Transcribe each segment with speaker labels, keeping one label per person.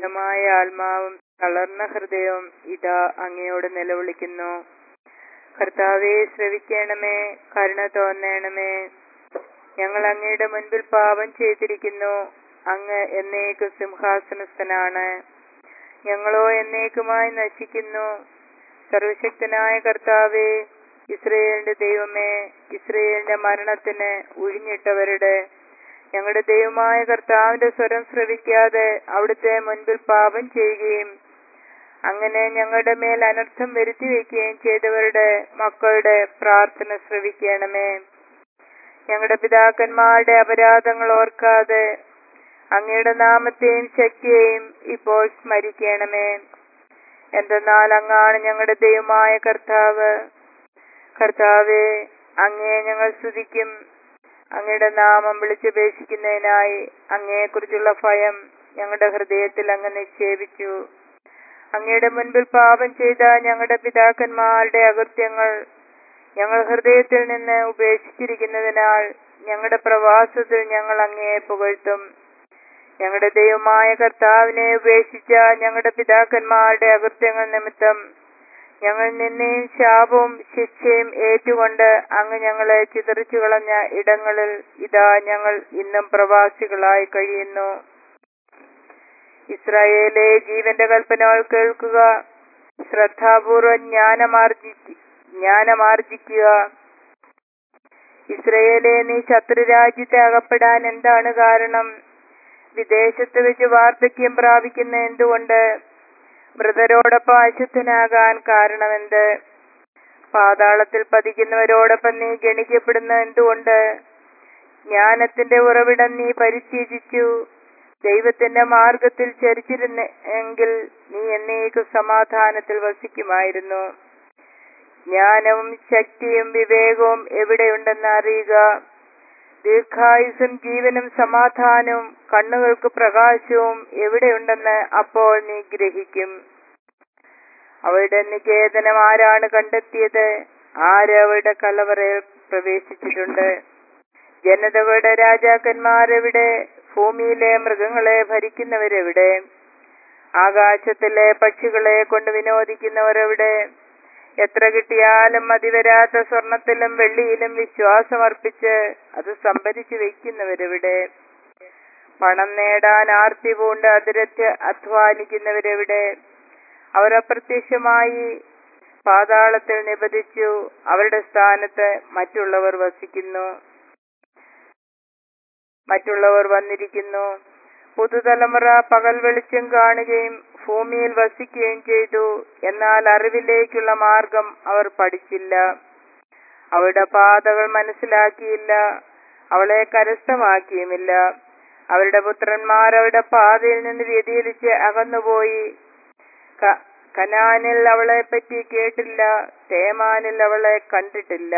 Speaker 1: ക്ഷീണമായ ആത്മാവും തളർന്ന ഹൃദയവും ഇതാ അങ്ങയോട് നിലവിളിക്കുന്നു കർത്താവെ ശ്രവിക്കണമേ കരുണ തോന്നണമേ ഞങ്ങൾ അങ്ങയുടെ മുൻപിൽ പാപം ചെയ്തിരിക്കുന്നു അങ്ങ് എന്നേക്കും സിംഹാസനസ്ഥനാണ് ഞങ്ങളോ എന്നേക്കുമായി നശിക്കുന്നു സർവശക്തനായ കർത്താവെ ഇസ്രയേലിന്റെ ദൈവമേ ഇസ്രയേലിന്റെ മരണത്തിന് ഒഴിഞ്ഞിട്ടവരുടെ ഞങ്ങളുടെ ദൈവമായ കർത്താവിന്റെ സ്വരം ശ്രവിക്കാതെ അവിടുത്തെ മുൻപിൽ പാപം ചെയ്യുകയും അങ്ങനെ ഞങ്ങളുടെ മേൽ അനർത്ഥം വരുത്തി വയ്ക്കുകയും ചെയ്തവരുടെ മക്കളുടെ പ്രാർത്ഥന ശ്രവിക്കണമേ ഞങ്ങളുടെ പിതാക്കന്മാരുടെ അപരാധങ്ങൾ ഓർക്കാതെ അങ്ങയുടെ നാമത്തെയും ശക്തിയെയും ഇപ്പോൾ സ്മരിക്കണമേ എന്തെന്നാൽ അങ്ങാണ് ഞങ്ങളുടെ ദൈവമായ കർത്താവ് കർത്താവെ അങ്ങയെ ഞങ്ങൾ സ്തുതിക്കും അങ്ങയുടെ നാമം വിളിച്ചപേക്ഷിക്കുന്നതിനായി അങ്ങയെക്കുറിച്ചുള്ള ഭയം ഞങ്ങളുടെ ഹൃദയത്തിൽ അങ്ങ് നിക്ഷേപിച്ചു അങ്ങയുടെ മുൻപിൽ പാപം ചെയ്ത ഞങ്ങളുടെ പിതാക്കന്മാരുടെ അകൃത്യങ്ങൾ ഞങ്ങൾ ഹൃദയത്തിൽ നിന്ന് ഉപേക്ഷിച്ചിരിക്കുന്നതിനാൽ ഞങ്ങളുടെ പ്രവാസത്തിൽ ഞങ്ങൾ അങ്ങയെ പുകഴ്ത്തും ഞങ്ങളുടെ ദൈവമായ കർത്താവിനെ ഉപേക്ഷിച്ച ഞങ്ങളുടെ പിതാക്കന്മാരുടെ അകൃത്യങ്ങൾ നിമിത്തം ഞങ്ങൾ നിന്നെയും ശാപവും ശിക്ഷയും ഏറ്റുകൊണ്ട് അങ്ങ് ഞങ്ങളെ ചിതറിച്ചു കളഞ്ഞ ഇടങ്ങളിൽ ഇതാ ഞങ്ങൾ ഇന്നും പ്രവാസികളായി കഴിയുന്നു ഇസ്രായേലെ ജീവന്റെ കൽപ്പനകൾ കേൾക്കുക ശ്രദ്ധാപൂർവം ജ്ഞാനമാർജി ജ്ഞാനമാർജിക്കുക ഇസ്രയേലെ നീ ശത്രുരാജ്യത്തെ അകപ്പെടാൻ എന്താണ് കാരണം വിദേശത്ത് വെച്ച് വാർദ്ധക്യം പ്രാപിക്കുന്ന എന്തുകൊണ്ട് മൃതരോടൊപ്പം അശുദ്ധനാകാൻ കാരണമെന്ത് പാതാളത്തിൽ പതിക്കുന്നവരോടൊപ്പം നീ ഗണിക്കപ്പെടുന്ന എന്തുകൊണ്ട് ജ്ഞാനത്തിന്റെ ഉറവിടം നീ പരിത്യജിച്ചു ദൈവത്തിന്റെ മാർഗത്തിൽ ചരിച്ചിരുന്ന എങ്കിൽ നീ എന്നേക്കും സമാധാനത്തിൽ വസിക്കുമായിരുന്നു ജ്ഞാനവും ശക്തിയും വിവേകവും എവിടെയുണ്ടെന്ന് അറിയുക ദീർഘായുസും ജീവനും സമാധാനവും കണ്ണുകൾക്ക് പ്രകാശവും എവിടെയുണ്ടെന്ന് അപ്പോൾ നീ ഗ്രഹിക്കും അവളുടെ നികേതനം ആരാണ് കണ്ടെത്തിയത് ആര് അവളുടെ കലവറയിൽ പ്രവേശിച്ചിട്ടുണ്ട് ജനതകളുടെ രാജാക്കന്മാരെവിടെ ഭൂമിയിലെ മൃഗങ്ങളെ ഭരിക്കുന്നവരെവിടെ ആകാശത്തിലെ പക്ഷികളെ കൊണ്ട് വിനോദിക്കുന്നവരെവിടെ എത്ര കിട്ടിയാലും മതിവരാത്ത സ്വർണത്തിലും വെള്ളിയിലും വിശ്വാസമർപ്പിച്ച് അത് സംഭരിച്ചു വെക്കുന്നവരെവിടെ പണം നേടാൻ ആർത്തി പൂണ്ട് അതിരറ്റ് അധ്വാനിക്കുന്നവരെവിടെ അവർ അപ്രത്യക്ഷമായി പാതാളത്തിൽ നിബന്ധിച്ചു അവരുടെ സ്ഥാനത്ത് മറ്റുള്ളവർ വസിക്കുന്നു മറ്റുള്ളവർ വന്നിരിക്കുന്നു പുതുതലമുറ പകൽ വെളിച്ചം കാണുകയും ഭൂമിയിൽ വസിക്കുകയും ചെയ്തു എന്നാൽ അറിവിലേക്കുള്ള മാർഗം അവർ പഠിച്ചില്ല അവളുടെ പാതകൾ മനസ്സിലാക്കിയില്ല അവളെ കരസ്ഥമാക്കിയുമില്ല അവരുടെ പുത്രന്മാർ അവരുടെ പാതയിൽ നിന്ന് വ്യതിചലിച്ച് അകന്നുപോയി ക- കനാനിൽ അവളെ പറ്റി കേട്ടില്ല തേമാനിൽ അവളെ കണ്ടിട്ടില്ല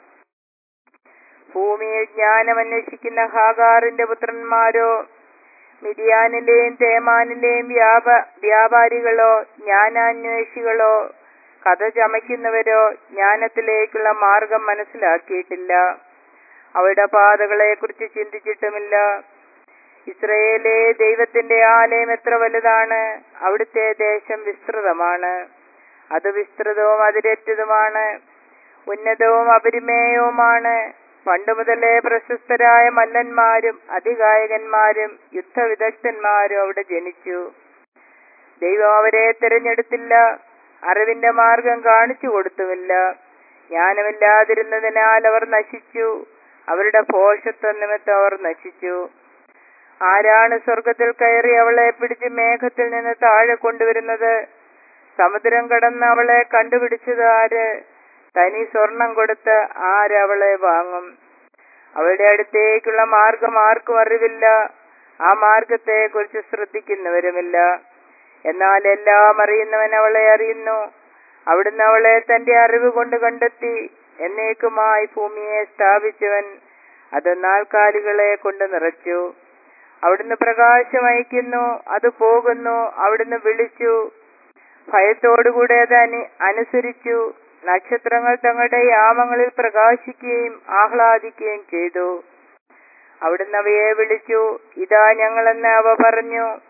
Speaker 1: ഭൂമിയിൽ ജ്ഞാനം അന്വേഷിക്കുന്ന ഹാഗാറിന്റെ പുത്രന്മാരോ മിതിയാനിലെയും തേമാനിലെയും വ്യാപ വ്യാപാരികളോ ജ്ഞാനാന്വേഷികളോ കഥ ചമയ്ക്കുന്നവരോ ജ്ഞാനത്തിലേക്കുള്ള മാർഗം മനസ്സിലാക്കിയിട്ടില്ല അവരുടെ പാതകളെ കുറിച്ച് ചിന്തിച്ചിട്ടുമില്ല ഇസ്രയേലെ ദൈവത്തിന്റെ ആലയം എത്ര വലുതാണ് അവിടുത്തെ ദേശം വിസ്തൃതമാണ് അത് വിസ്തൃതവും അതിരറ്റതുമാണ് ഉന്നതവും അപരിമേയവുമാണ് പണ്ട് മുതലേ പ്രശസ്തരായ മല്ലന്മാരും അധികായകന്മാരും യുദ്ധവിദഗ്ധന്മാരും അവിടെ ജനിച്ചു ദൈവം അവരെ തിരഞ്ഞെടുത്തില്ല അറിവിന്റെ മാർഗം കാണിച്ചു കൊടുത്തുമില്ല ജ്ഞാനമില്ലാതിരുന്നതിനാൽ അവർ നശിച്ചു അവരുടെ ഭോഷത്വ നിമിത്തം അവർ നശിച്ചു ആരാണ് സ്വർഗത്തിൽ കയറി അവളെ പിടിച്ച് മേഘത്തിൽ നിന്ന് താഴെ കൊണ്ടുവരുന്നത് സമുദ്രം കടന്ന് അവളെ കണ്ടുപിടിച്ചത് ആര് തനി സ്വർണം കൊടുത്ത് ആരവളെ വാങ്ങും അവളുടെ അടുത്തേക്കുള്ള മാർഗം ആർക്കും അറിവില്ല ആ മാർഗത്തെ കുറിച്ച് ശ്രദ്ധിക്കുന്നവരുമില്ല എന്നാൽ എല്ലാം അറിയുന്നവൻ അവളെ അറിയുന്നു അവിടുന്ന് അവളെ തന്റെ അറിവ് കൊണ്ട് കണ്ടെത്തി എന്നേക്കുമായി ഭൂമിയെ സ്ഥാപിച്ചവൻ അത് നാൽക്കാലികളെ കൊണ്ട് നിറച്ചു അവിടുന്ന് പ്രകാശം അയക്കുന്നു അത് പോകുന്നു അവിടുന്ന് വിളിച്ചു ഭയത്തോടുകൂടെ അത് അനു അനുസരിച്ചു നക്ഷത്രങ്ങൾ തങ്ങളുടെ യാമങ്ങളിൽ പ്രകാശിക്കുകയും ആഹ്ലാദിക്കുകയും ചെയ്തു അവിടുന്ന് അവയെ വിളിച്ചു ഇതാ ഞങ്ങളെന്ന് അവ പറഞ്ഞു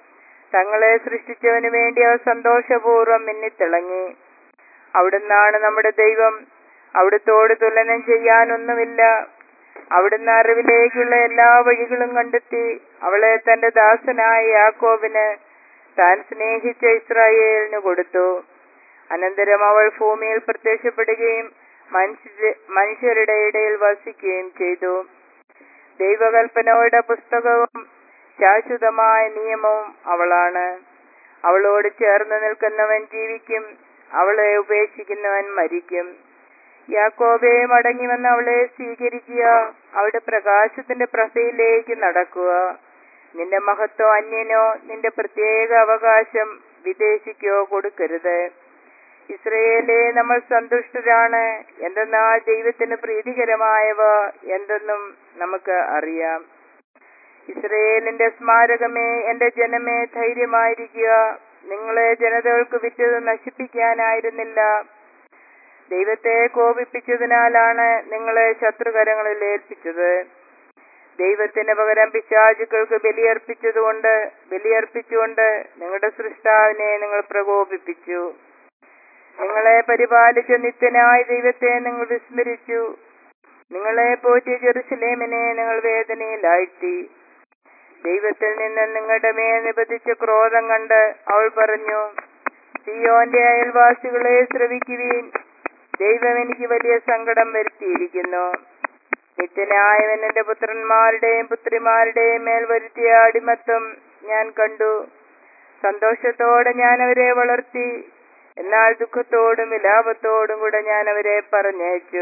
Speaker 1: തങ്ങളെ സൃഷ്ടിച്ചവന് വേണ്ടി അവർ സന്തോഷപൂർവ്വം മിന്നിത്തിളങ്ങി അവിടുന്നാണ് നമ്മുടെ ദൈവം അവിടുത്തോട് തുലനം ചെയ്യാനൊന്നുമില്ല അവിടുന്ന് അറിവിലേക്കുള്ള എല്ലാ വഴികളും കണ്ടെത്തി അവളെ തന്റെ ദാസനായ യാക്കോബിന് താൻ സ്നേഹിച്ച ഇസ്രായേലിന് കൊടുത്തു അനന്തരം അവൾ ഭൂമിയിൽ പ്രത്യക്ഷപ്പെടുകയും മനുഷ്യ മനുഷ്യരുടെ ഇടയിൽ വസിക്കുകയും ചെയ്തു ദൈവകൽപ്പനയുടെ പുസ്തകവും ശാശ്വതമായ നിയമവും അവളാണ് അവളോട് ചേർന്ന് നിൽക്കുന്നവൻ ജീവിക്കും അവളെ ഉപേക്ഷിക്കുന്നവൻ മരിക്കും യാക്കോബെ മടങ്ങി വന്ന് അവളെ സ്വീകരിക്കുക അവളുടെ പ്രകാശത്തിന്റെ പ്രഭയിലേക്ക് നടക്കുക നിന്റെ മഹത്വം അന്യനോ നിന്റെ പ്രത്യേക അവകാശം വിദേശിക്കോ കൊടുക്കരുത് ഇസ്രയേലെ നമ്മൾ സന്തുഷ്ടരാണ് എന്തെന്നാൽ ദൈവത്തിന് പ്രീതികരമായവ എന്തെന്നും നമുക്ക് അറിയാം ഇസ്രയേലിന്റെ സ്മാരകമേ എന്റെ ജനമേ ധൈര്യമായിരിക്കുക നിങ്ങളെ ജനതകൾക്ക് വിറ്റത് നശിപ്പിക്കാനായിരുന്നില്ല ദൈവത്തെ കോപിപ്പിച്ചതിനാലാണ് നിങ്ങളെ ശത്രുകരങ്ങളിൽ ഏൽപ്പിച്ചത് ദൈവത്തിന് പകരം പിശാചുക്കൾക്ക് ബലിയർപ്പിച്ചതുകൊണ്ട് ബലിയർപ്പിച്ചുകൊണ്ട് നിങ്ങളുടെ സൃഷ്ടാവിനെ നിങ്ങൾ പ്രകോപിപ്പിച്ചു നിങ്ങളെ പരിപാലിച്ച നിത്യനായ ദൈവത്തെ നിങ്ങൾ വിസ്മരിച്ചു നിങ്ങളെ പോറ്റിയ ജെറുസലേമിനെ നിങ്ങൾ വേദനയിലാഴ്ത്തി ദൈവത്തിൽ നിന്ന് നിങ്ങളുടെ മേൽ നിബന്ധിച്ച ക്രോധം കണ്ട് അവൾ പറഞ്ഞു സിയോന്റെ അയൽവാസികളെ ശ്രവിക്കുവീൻ ദൈവം എനിക്ക് വലിയ സങ്കടം വരുത്തിയിരിക്കുന്നു നിത്യനായവൻ എന്റെ പുത്രന്മാരുടെയും പുത്രിമാരുടെയും മേൽ വരുത്തിയ അടിമത്തം ഞാൻ കണ്ടു സന്തോഷത്തോടെ ഞാൻ അവരെ വളർത്തി എന്നാൽ ദുഃഖത്തോടും വിലാപത്തോടും കൂടെ ഞാൻ അവരെ പറഞ്ഞയച്ചു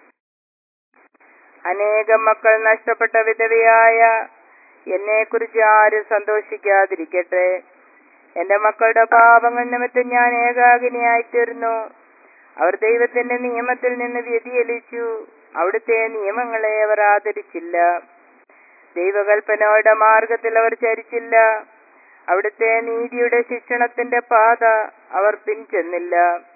Speaker 1: അനേകം മക്കൾ നഷ്ടപ്പെട്ട വിധവയായ എന്നെ കുറിച്ച് ആരും സന്തോഷിക്കാതിരിക്കട്ടെ എന്റെ മക്കളുടെ പാപങ്ങൾ നിമിത്തം ഞാൻ ഏകാകിനിയായിത്തീർന്നു അവർ ദൈവത്തിന്റെ നിയമത്തിൽ നിന്ന് വ്യതിചലിച്ചു അവിടുത്തെ നിയമങ്ങളെ അവർ ആദരിച്ചില്ല ദൈവകൽപ്പനയുടെ മാർഗത്തിൽ അവർ ചരിച്ചില്ല അവിടുത്തെ നീതിയുടെ ശിക്ഷണത്തിന്റെ പാത അവർ പിൻചെന്നില്ല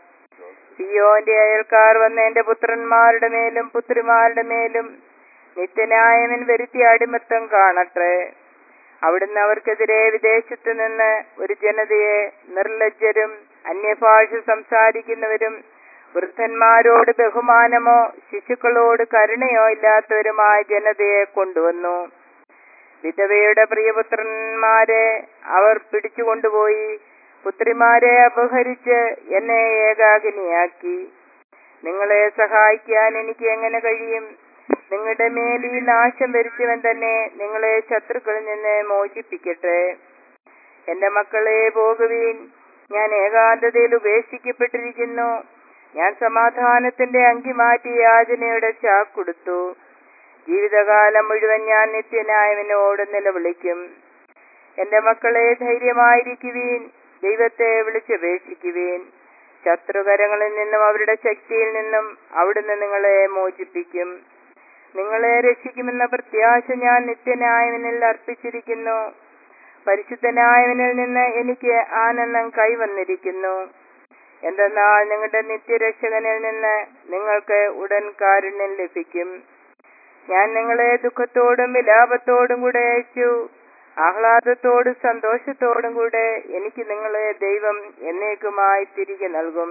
Speaker 1: സിയോന്റെ അയൽക്കാർ വന്ന എന്റെ പുത്രന്മാരുടെ മേലും പുത്രിമാരുടെ മേലും നിത്യനായവൻ വരുത്തിയ അടിമത്തം കാണട്ടെ അവിടുന്ന് അവർക്കെതിരെ വിദേശത്തു നിന്ന് ഒരു ജനതയെ നിർലജ്ജരും അന്യഭാഷ സംസാരിക്കുന്നവരും വൃദ്ധന്മാരോട് ബഹുമാനമോ ശിശുക്കളോട് കരുണയോ ഇല്ലാത്തവരുമായ ജനതയെ കൊണ്ടുവന്നു വിധവയുടെ പ്രിയപുത്രന്മാരെ അവർ പിടിച്ചുകൊണ്ടുപോയി പുത്രിമാരെ അപഹരിച്ച് എന്നെ ഏകാകിനിയാക്കി നിങ്ങളെ സഹായിക്കാൻ എനിക്ക് എങ്ങനെ കഴിയും നിങ്ങളുടെ മേൽ ഈ നാശം വരുത്തിയവൻ തന്നെ നിങ്ങളെ ശത്രുക്കളിൽ നിന്ന് മോചിപ്പിക്കട്ടെ എന്റെ മക്കളെ പോകുവീൻ ഞാൻ ഏകാന്തതയിൽ ഉപേക്ഷിക്കപ്പെട്ടിരിക്കുന്നു ഞാൻ സമാധാനത്തിന്റെ അങ്കി മാറ്റി യാചനയുടെ ചാക്കൊടുത്തു ജീവിതകാലം മുഴുവൻ ഞാൻ നിത്യനായവനോട് നിലവിളിക്കും എന്റെ മക്കളെ ധൈര്യമായിരിക്കുവീൻ ദൈവത്തെ വിളിച്ചപേക്ഷിക്കുവീൻ ശത്രുകരങ്ങളിൽ നിന്നും അവരുടെ ശക്തിയിൽ നിന്നും അവിടുന്ന് നിങ്ങളെ മോചിപ്പിക്കും നിങ്ങളെ രക്ഷിക്കുമെന്ന പ്രത്യാശ ഞാൻ നിത്യനായവനിൽ അർപ്പിച്ചിരിക്കുന്നു പരിശുദ്ധനായവനിൽ നിന്ന് എനിക്ക് ആനന്ദം കൈവന്നിരിക്കുന്നു എന്തെന്നാൽ നിങ്ങളുടെ നിത്യരക്ഷകനിൽ നിന്ന് നിങ്ങൾക്ക് ഉടൻ കാരുണ്യം ലഭിക്കും ഞാൻ നിങ്ങളെ ദുഃഖത്തോടും വിലാപത്തോടും കൂടെ അയച്ചു ആഹ്ലാദത്തോടും സന്തോഷത്തോടും കൂടെ എനിക്ക് നിങ്ങളെ ദൈവം എന്നേക്കുമായി തിരികെ നൽകും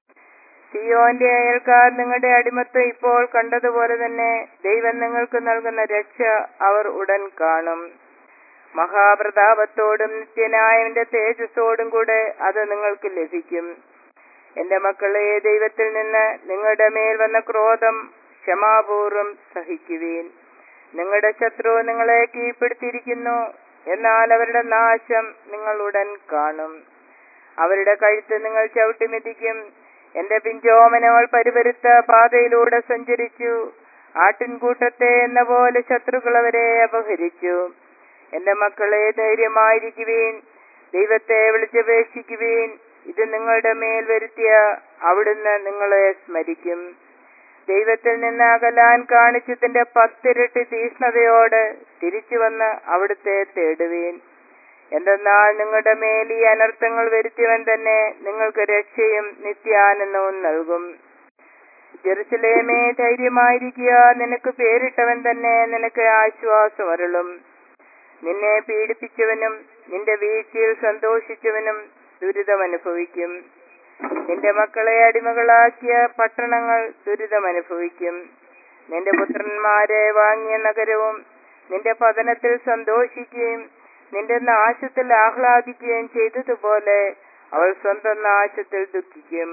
Speaker 1: സിയോന്റെ അയൽക്കാർ നിങ്ങളുടെ അടിമത്തം ഇപ്പോൾ കണ്ടതുപോലെ തന്നെ ദൈവം നിങ്ങൾക്ക് നൽകുന്ന രക്ഷ അവർ ഉടൻ കാണും മഹാപ്രതാപത്തോടും നിത്യനായവന്റെ തേജസ്സോടും കൂടെ അത് നിങ്ങൾക്ക് ലഭിക്കും എന്റെ മക്കളെ ദൈവത്തിൽ നിന്ന് നിങ്ങളുടെ മേൽ വന്ന ക്രോധം ക്ഷമാപൂർവം സഹിക്കുവീൻ നിങ്ങളുടെ ശത്രു നിങ്ങളെ കീഴ്പ്പെടുത്തിയിരിക്കുന്നു എന്നാൽ അവരുടെ നാശം നിങ്ങൾ ഉടൻ കാണും അവരുടെ കഴുത്ത് നിങ്ങൾ ചവിട്ടിമെതിക്കും എന്റെ പിഞ്ചോമനകൾ പരിപരുത്ത പാതയിലൂടെ സഞ്ചരിച്ചു ആട്ടിൻകൂട്ടത്തെ എന്ന പോലെ ശത്രുക്കൾ അവരെ അപഹരിച്ചു എന്റെ മക്കളെ ധൈര്യമായിരിക്കുവീൻ ദൈവത്തെ വിളിച്ചപേക്ഷിക്കുവീൻ ഇത് നിങ്ങളുടെ മേൽ വരുത്തിയ അവിടുന്ന് നിങ്ങളെ സ്മരിക്കും ദൈവത്തിൽ നിന്ന് അകലാൻ കാണിച്ചതിന്റെ പത്തിരട്ടി തീഷ്ണതയോട് തിരിച്ചു വന്ന് അവിടുത്തെ തേടുവീൻ എന്തെന്നാൽ നിങ്ങളുടെ മേൽ ഈ അനർത്ഥങ്ങൾ വരുത്തിയവൻ തന്നെ നിങ്ങൾക്ക് രക്ഷയും നിത്യാനന്ദവും നൽകും ജെറുസലേമേ ധൈര്യമായിരിക്കുക നിനക്ക് പേരിട്ടവൻ തന്നെ നിനക്ക് ആശ്വാസം അരുളും നിന്നെ പീഡിപ്പിച്ചവനും നിന്റെ വീഴ്ചയിൽ സന്തോഷിച്ചവനും ദുരിതമനുഭവിക്കും നിന്റെ മക്കളെ അടിമകളാക്കിയ പട്ടണങ്ങൾ ദുരിതമനുഭവിക്കും നിന്റെ പുത്രന്മാരെ വാങ്ങിയ നഗരവും നിന്റെ പതനത്തിൽ സന്തോഷിക്കുകയും നിന്റെ നാശത്തിൽ ആഹ്ലാദിക്കുകയും ചെയ്തതുപോലെ അവൾ സ്വന്തം നാശത്തിൽ ദുഃഖിക്കും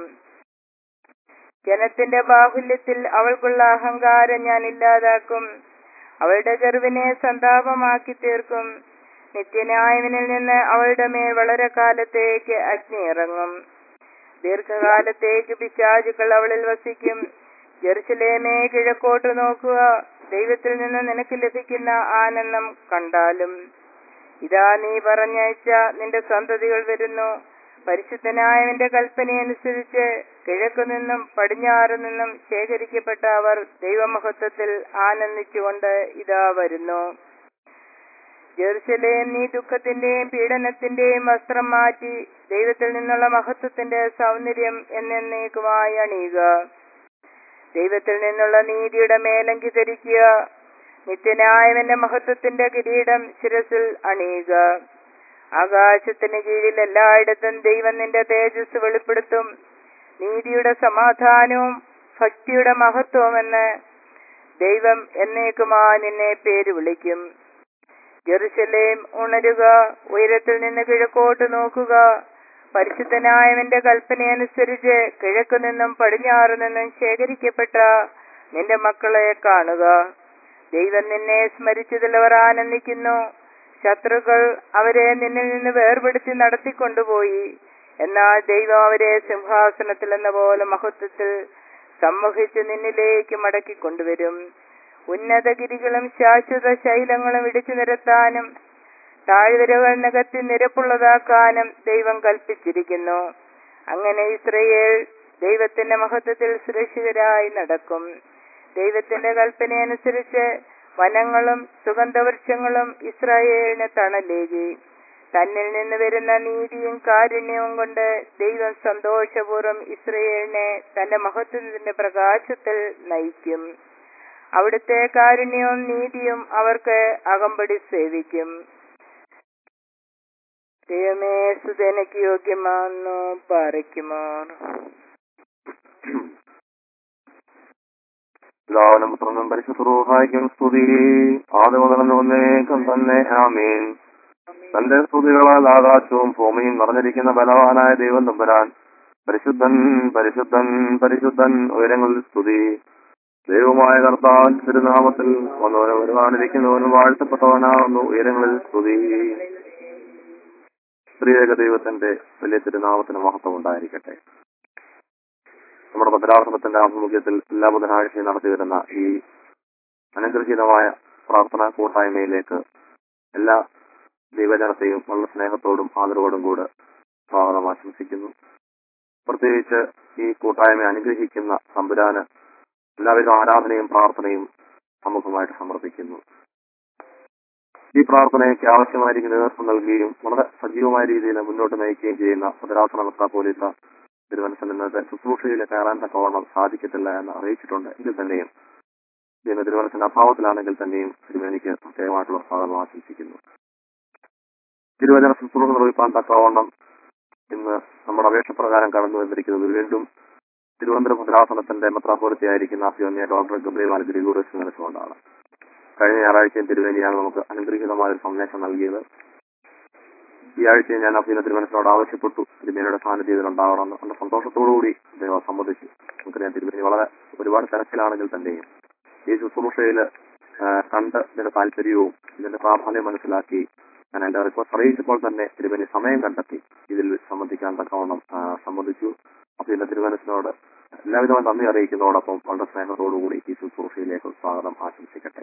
Speaker 1: ജനത്തിന്റെ ബാഹുല്യത്തിൽ അവൾക്കുള്ള അഹങ്കാരം ഞാൻ ഇല്ലാതാക്കും അവളുടെ ഗർവിനെ സന്താപമാക്കി തീർക്കും നിത്യന്യായവനിൽ നിന്ന് അവളുടെ മേൽ വളരെ കാലത്തേക്ക് അഗ്നി ഇറങ്ങും ദീർഘകാലത്തേക്ക് പിശാചുക്കൾ അവളിൽ വസിക്കും ജെറുസലേമേ കിഴക്കോട്ട് നോക്കുക ദൈവത്തിൽ നിന്ന് നിനക്ക് ലഭിക്കുന്ന ആനന്ദം കണ്ടാലും ഇതാ നീ പറഞ്ഞയച്ച നിന്റെ സന്തതികൾ വരുന്നു പരിശുദ്ധനായവന്റെ കൽപ്പനയനുസരിച്ച് കിഴക്കു നിന്നും പടിഞ്ഞാറു നിന്നും ശേഖരിക്കപ്പെട്ട അവർ ദൈവമഹത്വത്തിൽ ആനന്ദിച്ചുകൊണ്ട് ഇതാ വരുന്നു ജെറുസലേം നീ ദുഃഖത്തിന്റെയും പീഡനത്തിന്റെയും വസ്ത്രം മാറ്റി ദൈവത്തിൽ നിന്നുള്ള മഹത്വത്തിന്റെ സൗന്ദര്യം എന്നേക്കുമായി അണിയുക ദൈവത്തിൽ നിന്നുള്ള നീതിയുടെ മേലങ്കി ധരിക്കുക നിത്യനായവന്റെ മഹത്വത്തിന്റെ കിരീടം ശിരസിൽ അണിയുക ആകാശത്തിന് കീഴിൽ എല്ലായിടത്തും ദൈവം നിന്റെ തേജസ് വെളിപ്പെടുത്തും നീതിയുടെ സമാധാനവും ഭക്തിയുടെ മഹത്വമെന്ന് ദൈവം എന്നേക്കുമാ നിന്നെ പേര് വിളിക്കും ജെറുസലേം ഉണരുക ഉയരത്തിൽ നിന്ന് കിഴക്കോട്ട് നോക്കുക പരിശുദ്ധനായവന്റെ കൽപ്പനയനുസരിച്ച് കിഴക്കു നിന്നും പടിഞ്ഞാറു നിന്നും ശേഖരിക്കപ്പെട്ട നിന്റെ മക്കളെ കാണുക ദൈവം നിന്നെ സ്മരിച്ചതിൽ അവർ ആനന്ദിക്കുന്നു ശത്രുക്കൾ അവരെ നിന്നിൽ നിന്ന് വേർപെടുത്തി നടത്തിക്കൊണ്ടുപോയി എന്നാൽ ദൈവം അവരെ സിംഹാസനത്തിൽ എന്ന പോലെ മഹത്വത്തിൽ സംവഹിച്ച് നിന്നിലേക്ക് മടക്കി കൊണ്ടുവരും ഉന്നതഗിരികളും ശാശ്വത ശൈലങ്ങളും ഇടിച്ചു നിരത്താനും താഴ്വരകൾ നികത്തി നിരപ്പുള്ളതാക്കാനും ദൈവം കൽപ്പിച്ചിരിക്കുന്നു അങ്ങനെ ഇസ്രയേൽ ദൈവത്തിന്റെ മഹത്വത്തിൽ സുരക്ഷിതരായി നടക്കും ദൈവത്തിന്റെ കൽപ്പനയനുസരിച്ച് വനങ്ങളും സുഗന്ധവൃക്ഷങ്ങളും ഇസ്രായേലിന് തണലേകി തന്നിൽ നിന്ന് വരുന്ന നീതിയും കാരുണ്യവും കൊണ്ട് ദൈവം സന്തോഷപൂർവ്വം ഇസ്രയേലിനെ തന്റെ മഹത്വത്തിന്റെ പ്രകാശത്തിൽ നയിക്കും അവിടുത്തെ കാരുണ്യവും നീതിയും അവർക്ക് അകമ്പടി സേവിക്കും ദൈവമേ സുതനക്ക് യോഗ്യമാണെന്നു പാറയ്ക്കുമോ
Speaker 2: പിതാവിനും പുത്രനും പരിശുദ്ധൂഹായിക്കും സ്തുതി ആദ്യം മുതൽ ഒന്നേക്കും തന്നെ ആമീൻ തന്റെ സ്തുതികളാൽ ആകാശവും ഭൂമിയും നിറഞ്ഞിരിക്കുന്ന ബലവാനായ ദൈവം തമ്പുരാൻ പരിശുദ്ധൻ പരിശുദ്ധൻ പരിശുദ്ധൻ ഉയരങ്ങളിൽ സ്തുതി ദൈവമായ കർത്താൻ തിരുനാമത്തിൽ വന്നവനും വരുവാനിരിക്കുന്നവനും വാഴ്ത്തപ്പെട്ടവനാകുന്നു ഉയരങ്ങളിൽ സ്തുതി സ്ത്രീയേക ദൈവത്തിന്റെ വലിയ തിരുനാമത്തിന് മഹത്വം ഉണ്ടായിരിക്കട്ടെ നമ്മുടെ ഭദ്രാശ്രമത്തിന്റെ ആഭിമുഖ്യത്തിൽ എല്ലാ ബുധനാഴ്ചയും നടത്തി വരുന്ന ഈ അനുഗ്രഹീതമായ പ്രാർത്ഥനാ കൂട്ടായ്മയിലേക്ക് എല്ലാ ദൈവജനത്തെയും വളരെ സ്നേഹത്തോടും ആദരവോടും കൂടെ സ്വാഗതം ആശംസിക്കുന്നു പ്രത്യേകിച്ച് ഈ കൂട്ടായ്മ അനുഗ്രഹിക്കുന്ന തമ്പുരാന് എല്ലാവിധ ആരാധനയും പ്രാർത്ഥനയും സമുഖമായിട്ട് സമർപ്പിക്കുന്നു ഈ പ്രാർത്ഥനയ്ക്ക് ആവശ്യമായിരിക്കുന്ന നേതൃത്വം നൽകുകയും വളരെ സജീവമായ രീതിയിൽ മുന്നോട്ട് നയിക്കുകയും ചെയ്യുന്ന ഭദ്രാസന മെത്രാപോലീസ തിരുവനന്തപുരം ഇന്നത്തെ ശുശ്രൂഷയിൽ കയറാൻ തക്കവണ്ണം സാധിക്കത്തില്ല എന്ന് അറിയിച്ചിട്ടുണ്ട് എങ്കിൽ തന്നെയും ഇതിന് തിരുവനന്തപുരത്തിന്റെ അഭാവത്തിലാണെങ്കിൽ തന്നെയും തിരുവേനിക്ക് പ്രത്യേകമായിട്ടുള്ള സ്വാഗതം ആശംസിക്കുന്നു തിരുവചന ശുശ്രൂഷ നിർവഹിക്കാൻ തക്കവണ്ണം ഇന്ന് നമ്മുടെ അപേക്ഷ പ്രകാരം കടന്നു വന്നിരിക്കുന്നത് വീണ്ടും തിരുവനന്തപുരം ഭദ്രാസനത്തിന്റെ മെത്രാപോലത്തെയായിരിക്കുന്ന അഭിയോന്യ ഡോക്ടർ ഗബ്രിയൽ മാൽ ഗ്രിഗോറിയസ് മനസ്സുകൊണ്ടാണ് കഴിഞ്ഞ ഞായറാഴ്ചയും തിരുവേനിയാണ് നമുക്ക് അനുഗ്രഹീതമായ ഒരു സന്ദേശം നൽകിയത് ഈ ആഴ്ച ഞാൻ അഭിനയ തിരുമനസിനോട് ആവശ്യപ്പെട്ടു തിരുമേനിയുടെ സാന്നിധ്യത്തിൽ ഉണ്ടാവണമെന്ന് വളരെ സന്തോഷത്തോടുകൂടി അദ്ദേഹം സമ്മതിച്ചു നമുക്കറിയാം തിരുമേനി വളരെ ഒരുപാട് തിരക്കിലാണെങ്കിൽ തന്നെയും ഈ ശുശ്രൂഷയിൽ കണ്ട് ഇതിന്റെ താല്പര്യവും ഇതിന്റെ പ്രാധാന്യം മനസ്സിലാക്കി ഞാൻ എന്റെ റിക്വസ്റ്റ് അറിയിച്ചപ്പോൾ തന്നെ തിരുമേനി സമയം കണ്ടെത്തി ഇതിൽ സംബന്ധിക്കാൻ തക്കവണ്ണം ആ, സമ്മതിച്ചു അപ്പൊ ഇതിന്റെ തിരുമനസിനോട് എല്ലാവിധവും നന്ദി അറിയിക്കുന്നതോടൊപ്പം വളരെ സ്നേഹത്തോടുകൂടി ഈ ശുശ്രൂഷയിലേക്ക് സ്വാഗതം ആശംസിക്കട്ടെ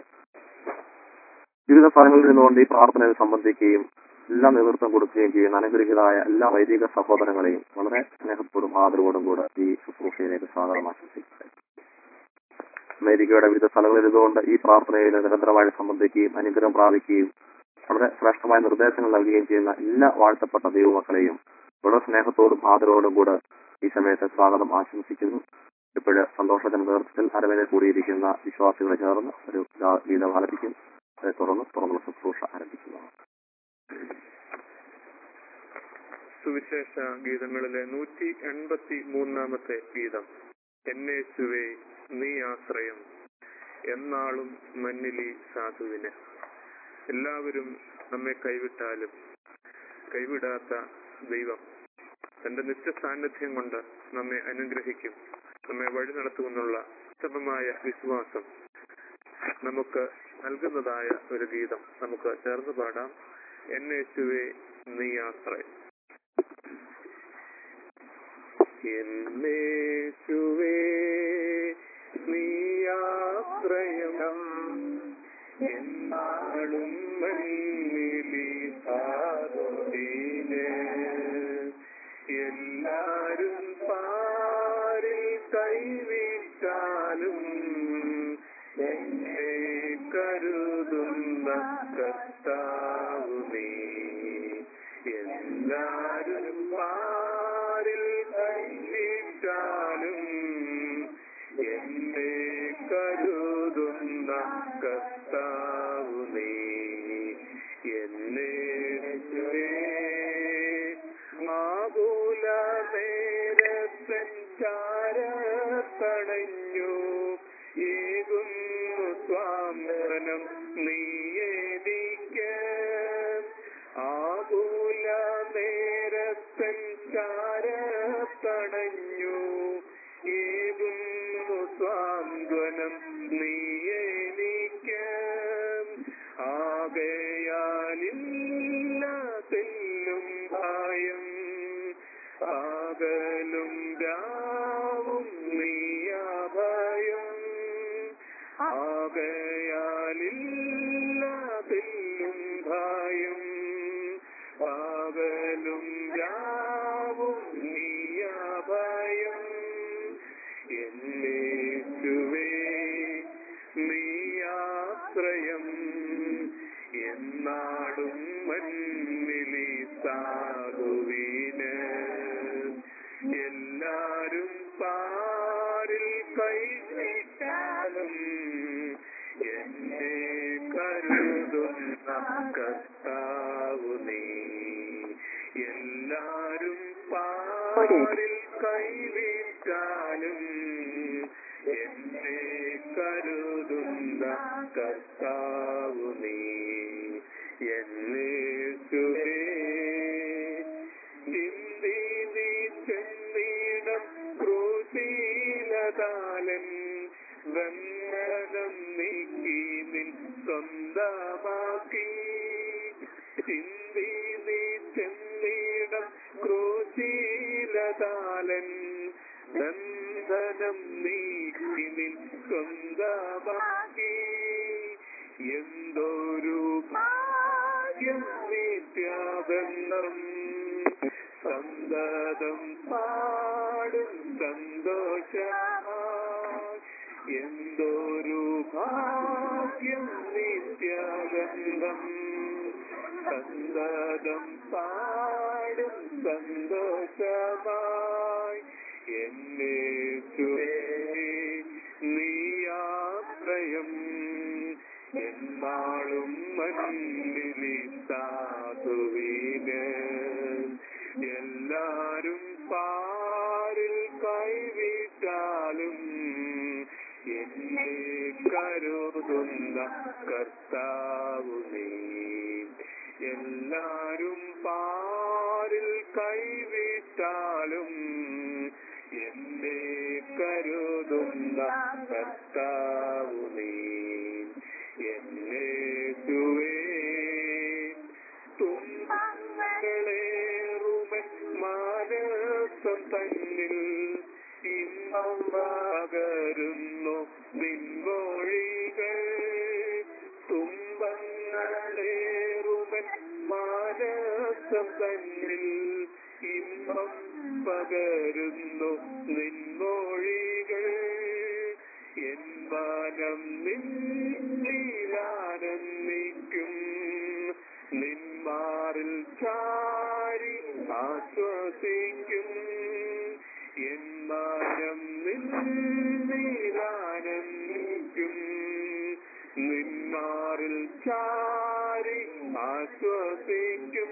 Speaker 2: വിവിധ സ്ഥലങ്ങളിൽ നിന്നുകൊണ്ട് ഈ പ്രാർത്ഥനയിൽ സംബന്ധിക്കുകയും എല്ലാ നേതൃത്വം കൊടുക്കുകയും ചെയ്യുന്ന അനുഗ്രഹീതമായ എല്ലാ വൈദിക സഹോദരങ്ങളെയും വളരെ സ്നേഹത്തോടും ആദരവോടും കൂടെ ഈ ശുശ്രൂഷയിലേക്ക് സ്വാഗതം ആശംസിക്കട്ടെ അമേരിക്കയുടെ വിവിധ സ്ഥലങ്ങളിൽ ഇരുന്നുകൊണ്ട് ഈ പ്രാർത്ഥനയിൽ നിരന്തരമായി സംബന്ധിക്കുകയും അനുഗ്രഹം പ്രാപിക്കുകയും വളരെ ശ്രേഷ്ഠമായ നിർദ്ദേശങ്ങൾ നൽകുകയും ചെയ്യുന്ന എല്ലാ വാഴ്ത്തപ്പെട്ട ദൈവമക്കളെയും വളരെ സ്നേഹത്തോടും ആദരവോടും കൂടെ ഈ സമയത്ത് സ്വാഗതം ആശംസിക്കുന്നു ഇപ്പോഴ് സന്തോഷത്തിന്റെ നേതൃത്വത്തിൽ അരവിനെ കൂടിയിരിക്കുന്ന വിശ്വാസികളെ ചേർന്ന് ഒരു ഗാ- ഗീതം ആലപിക്കും അതേ തുടർന്ന് തുറന്നുള്ള ശുശ്രൂഷ ആരംഭിക്കുന്നതാണ്
Speaker 3: സുവിശേഷ ഗീതങ്ങളിലെ നൂറ്റി എൺപത്തി മൂന്നാമത്തെ ഗീതം എന്നേശുവേ നീ ആശ്രയം എന്നാളും മന്നിലി സാധുവിന് എല്ലാവരും നമ്മെ കൈവിട്ടാലും കൈവിടാത്ത ദൈവം തന്റെ നിത്യ സാന്നിധ്യം കൊണ്ട് നമ്മെ അനുഗ്രഹിക്കും നമ്മെ വഴി നടത്തുമെന്നുള്ള ഉത്തമമായ വിശ്വാസം നമുക്ക് നൽകുന്നതായ ഒരു ഗീതം നമുക്ക് ചേർന്ന് പാടാം എന്നേശുവേ നീ ആശ്രയം എന്നേശുവേ നീയാശ്രയം എന്നാളും മന്നിലി സാധുവിന് എല്ലാരും പാരിൽ കൈവിട്ടാലും എന്നെ കരുതുന്ന കർത്താവു നീ എല്ലാരും പാരിൽ കൈവിട്ടാലും എന്നെ കരുതുന്ന കർത്താവു നീ എന്നെ ആകുല നേരത്തൻ ചാരത്തണഞ്ഞു ഏകുന്നു സ്വാമനം നീ എനിക്ക് ആകുല നേരത്തൻ ചാരത്തണഞ്ഞു ഏകുന്നു സ്വാന്തനം നീ എനിക്ക് ആകയാലില്ല തെല്ലും ഭയം പകലും രാവും നീയാഭയം ആകയാലില്ല തെല്ലും ഭയം പകലും രാവും നീയാഭയം എന്നേശുവേ നീയാശ്രയം എന്നാടും മന്നിലി സാധുവിന് എല്ലാരും പാരിൽ കൈവിട്ടാലും എന്നെ കരുതുന്ന കർത്താവു നീ എല്ലാരും പാരിൽ കൈവിട്ടാലും എന്നെ കരുതുന്ന കർത്താവു നീ എന്നേശുവേ ചിന്തി നീ ചെന്നീടം ക്രൂശീലതാലൻ വന്ദനം നീക്കി നിൻ സ്വന്തമാക്കി ചിന്തി നീ ചെന്നീടം ക്രൂശീലതാലൻ ബന്ധനം നീക്കി നിൻ സ്വന്തമാക്കി എന്തൊരു ഭാഗ്യം നിത്യാബന്ധം സന്തതം പാടും സന്തോഷമായി എന്തൊരു ഭാഗ്യം നിത്യാനന്ദം സന്തതം പാടും സന്തോഷമായി എന്നെ നീയാശ്രയം എന്നാളും മന്നിലി സാധുവിന് എല്ലാരും പാരിൽ കൈവിട്ടാലും എന്നെ കരുതുന്ന കർത്താവു നീ എല്ലാരും പാരിൽ കൈവിട്ടാലും എന്നെ കരുതുന്ന കർത്താവു നീ എന്നെ തുവേ തുമ്പങ്ങളേറുമൻ മാനസം തന്നിൽ ഇമ്പം പകരുന്നു നിൻമൊഴികൾ തുമ്പങ്ങളേറുമൻ മാനസം തന്നിൽ ഇമ്പം പകരുന്നു നിൻമൊഴികൾ എൻ മനം നിന്നിലാനന്ദിക്കും നിന്മാറിൽ ചാരി ആശ്വസിക്കും എൻ മനം നിന്നിലാനന്ദിക്കും നിന്മാറിൽ ചാരി ആശ്വസിക്കും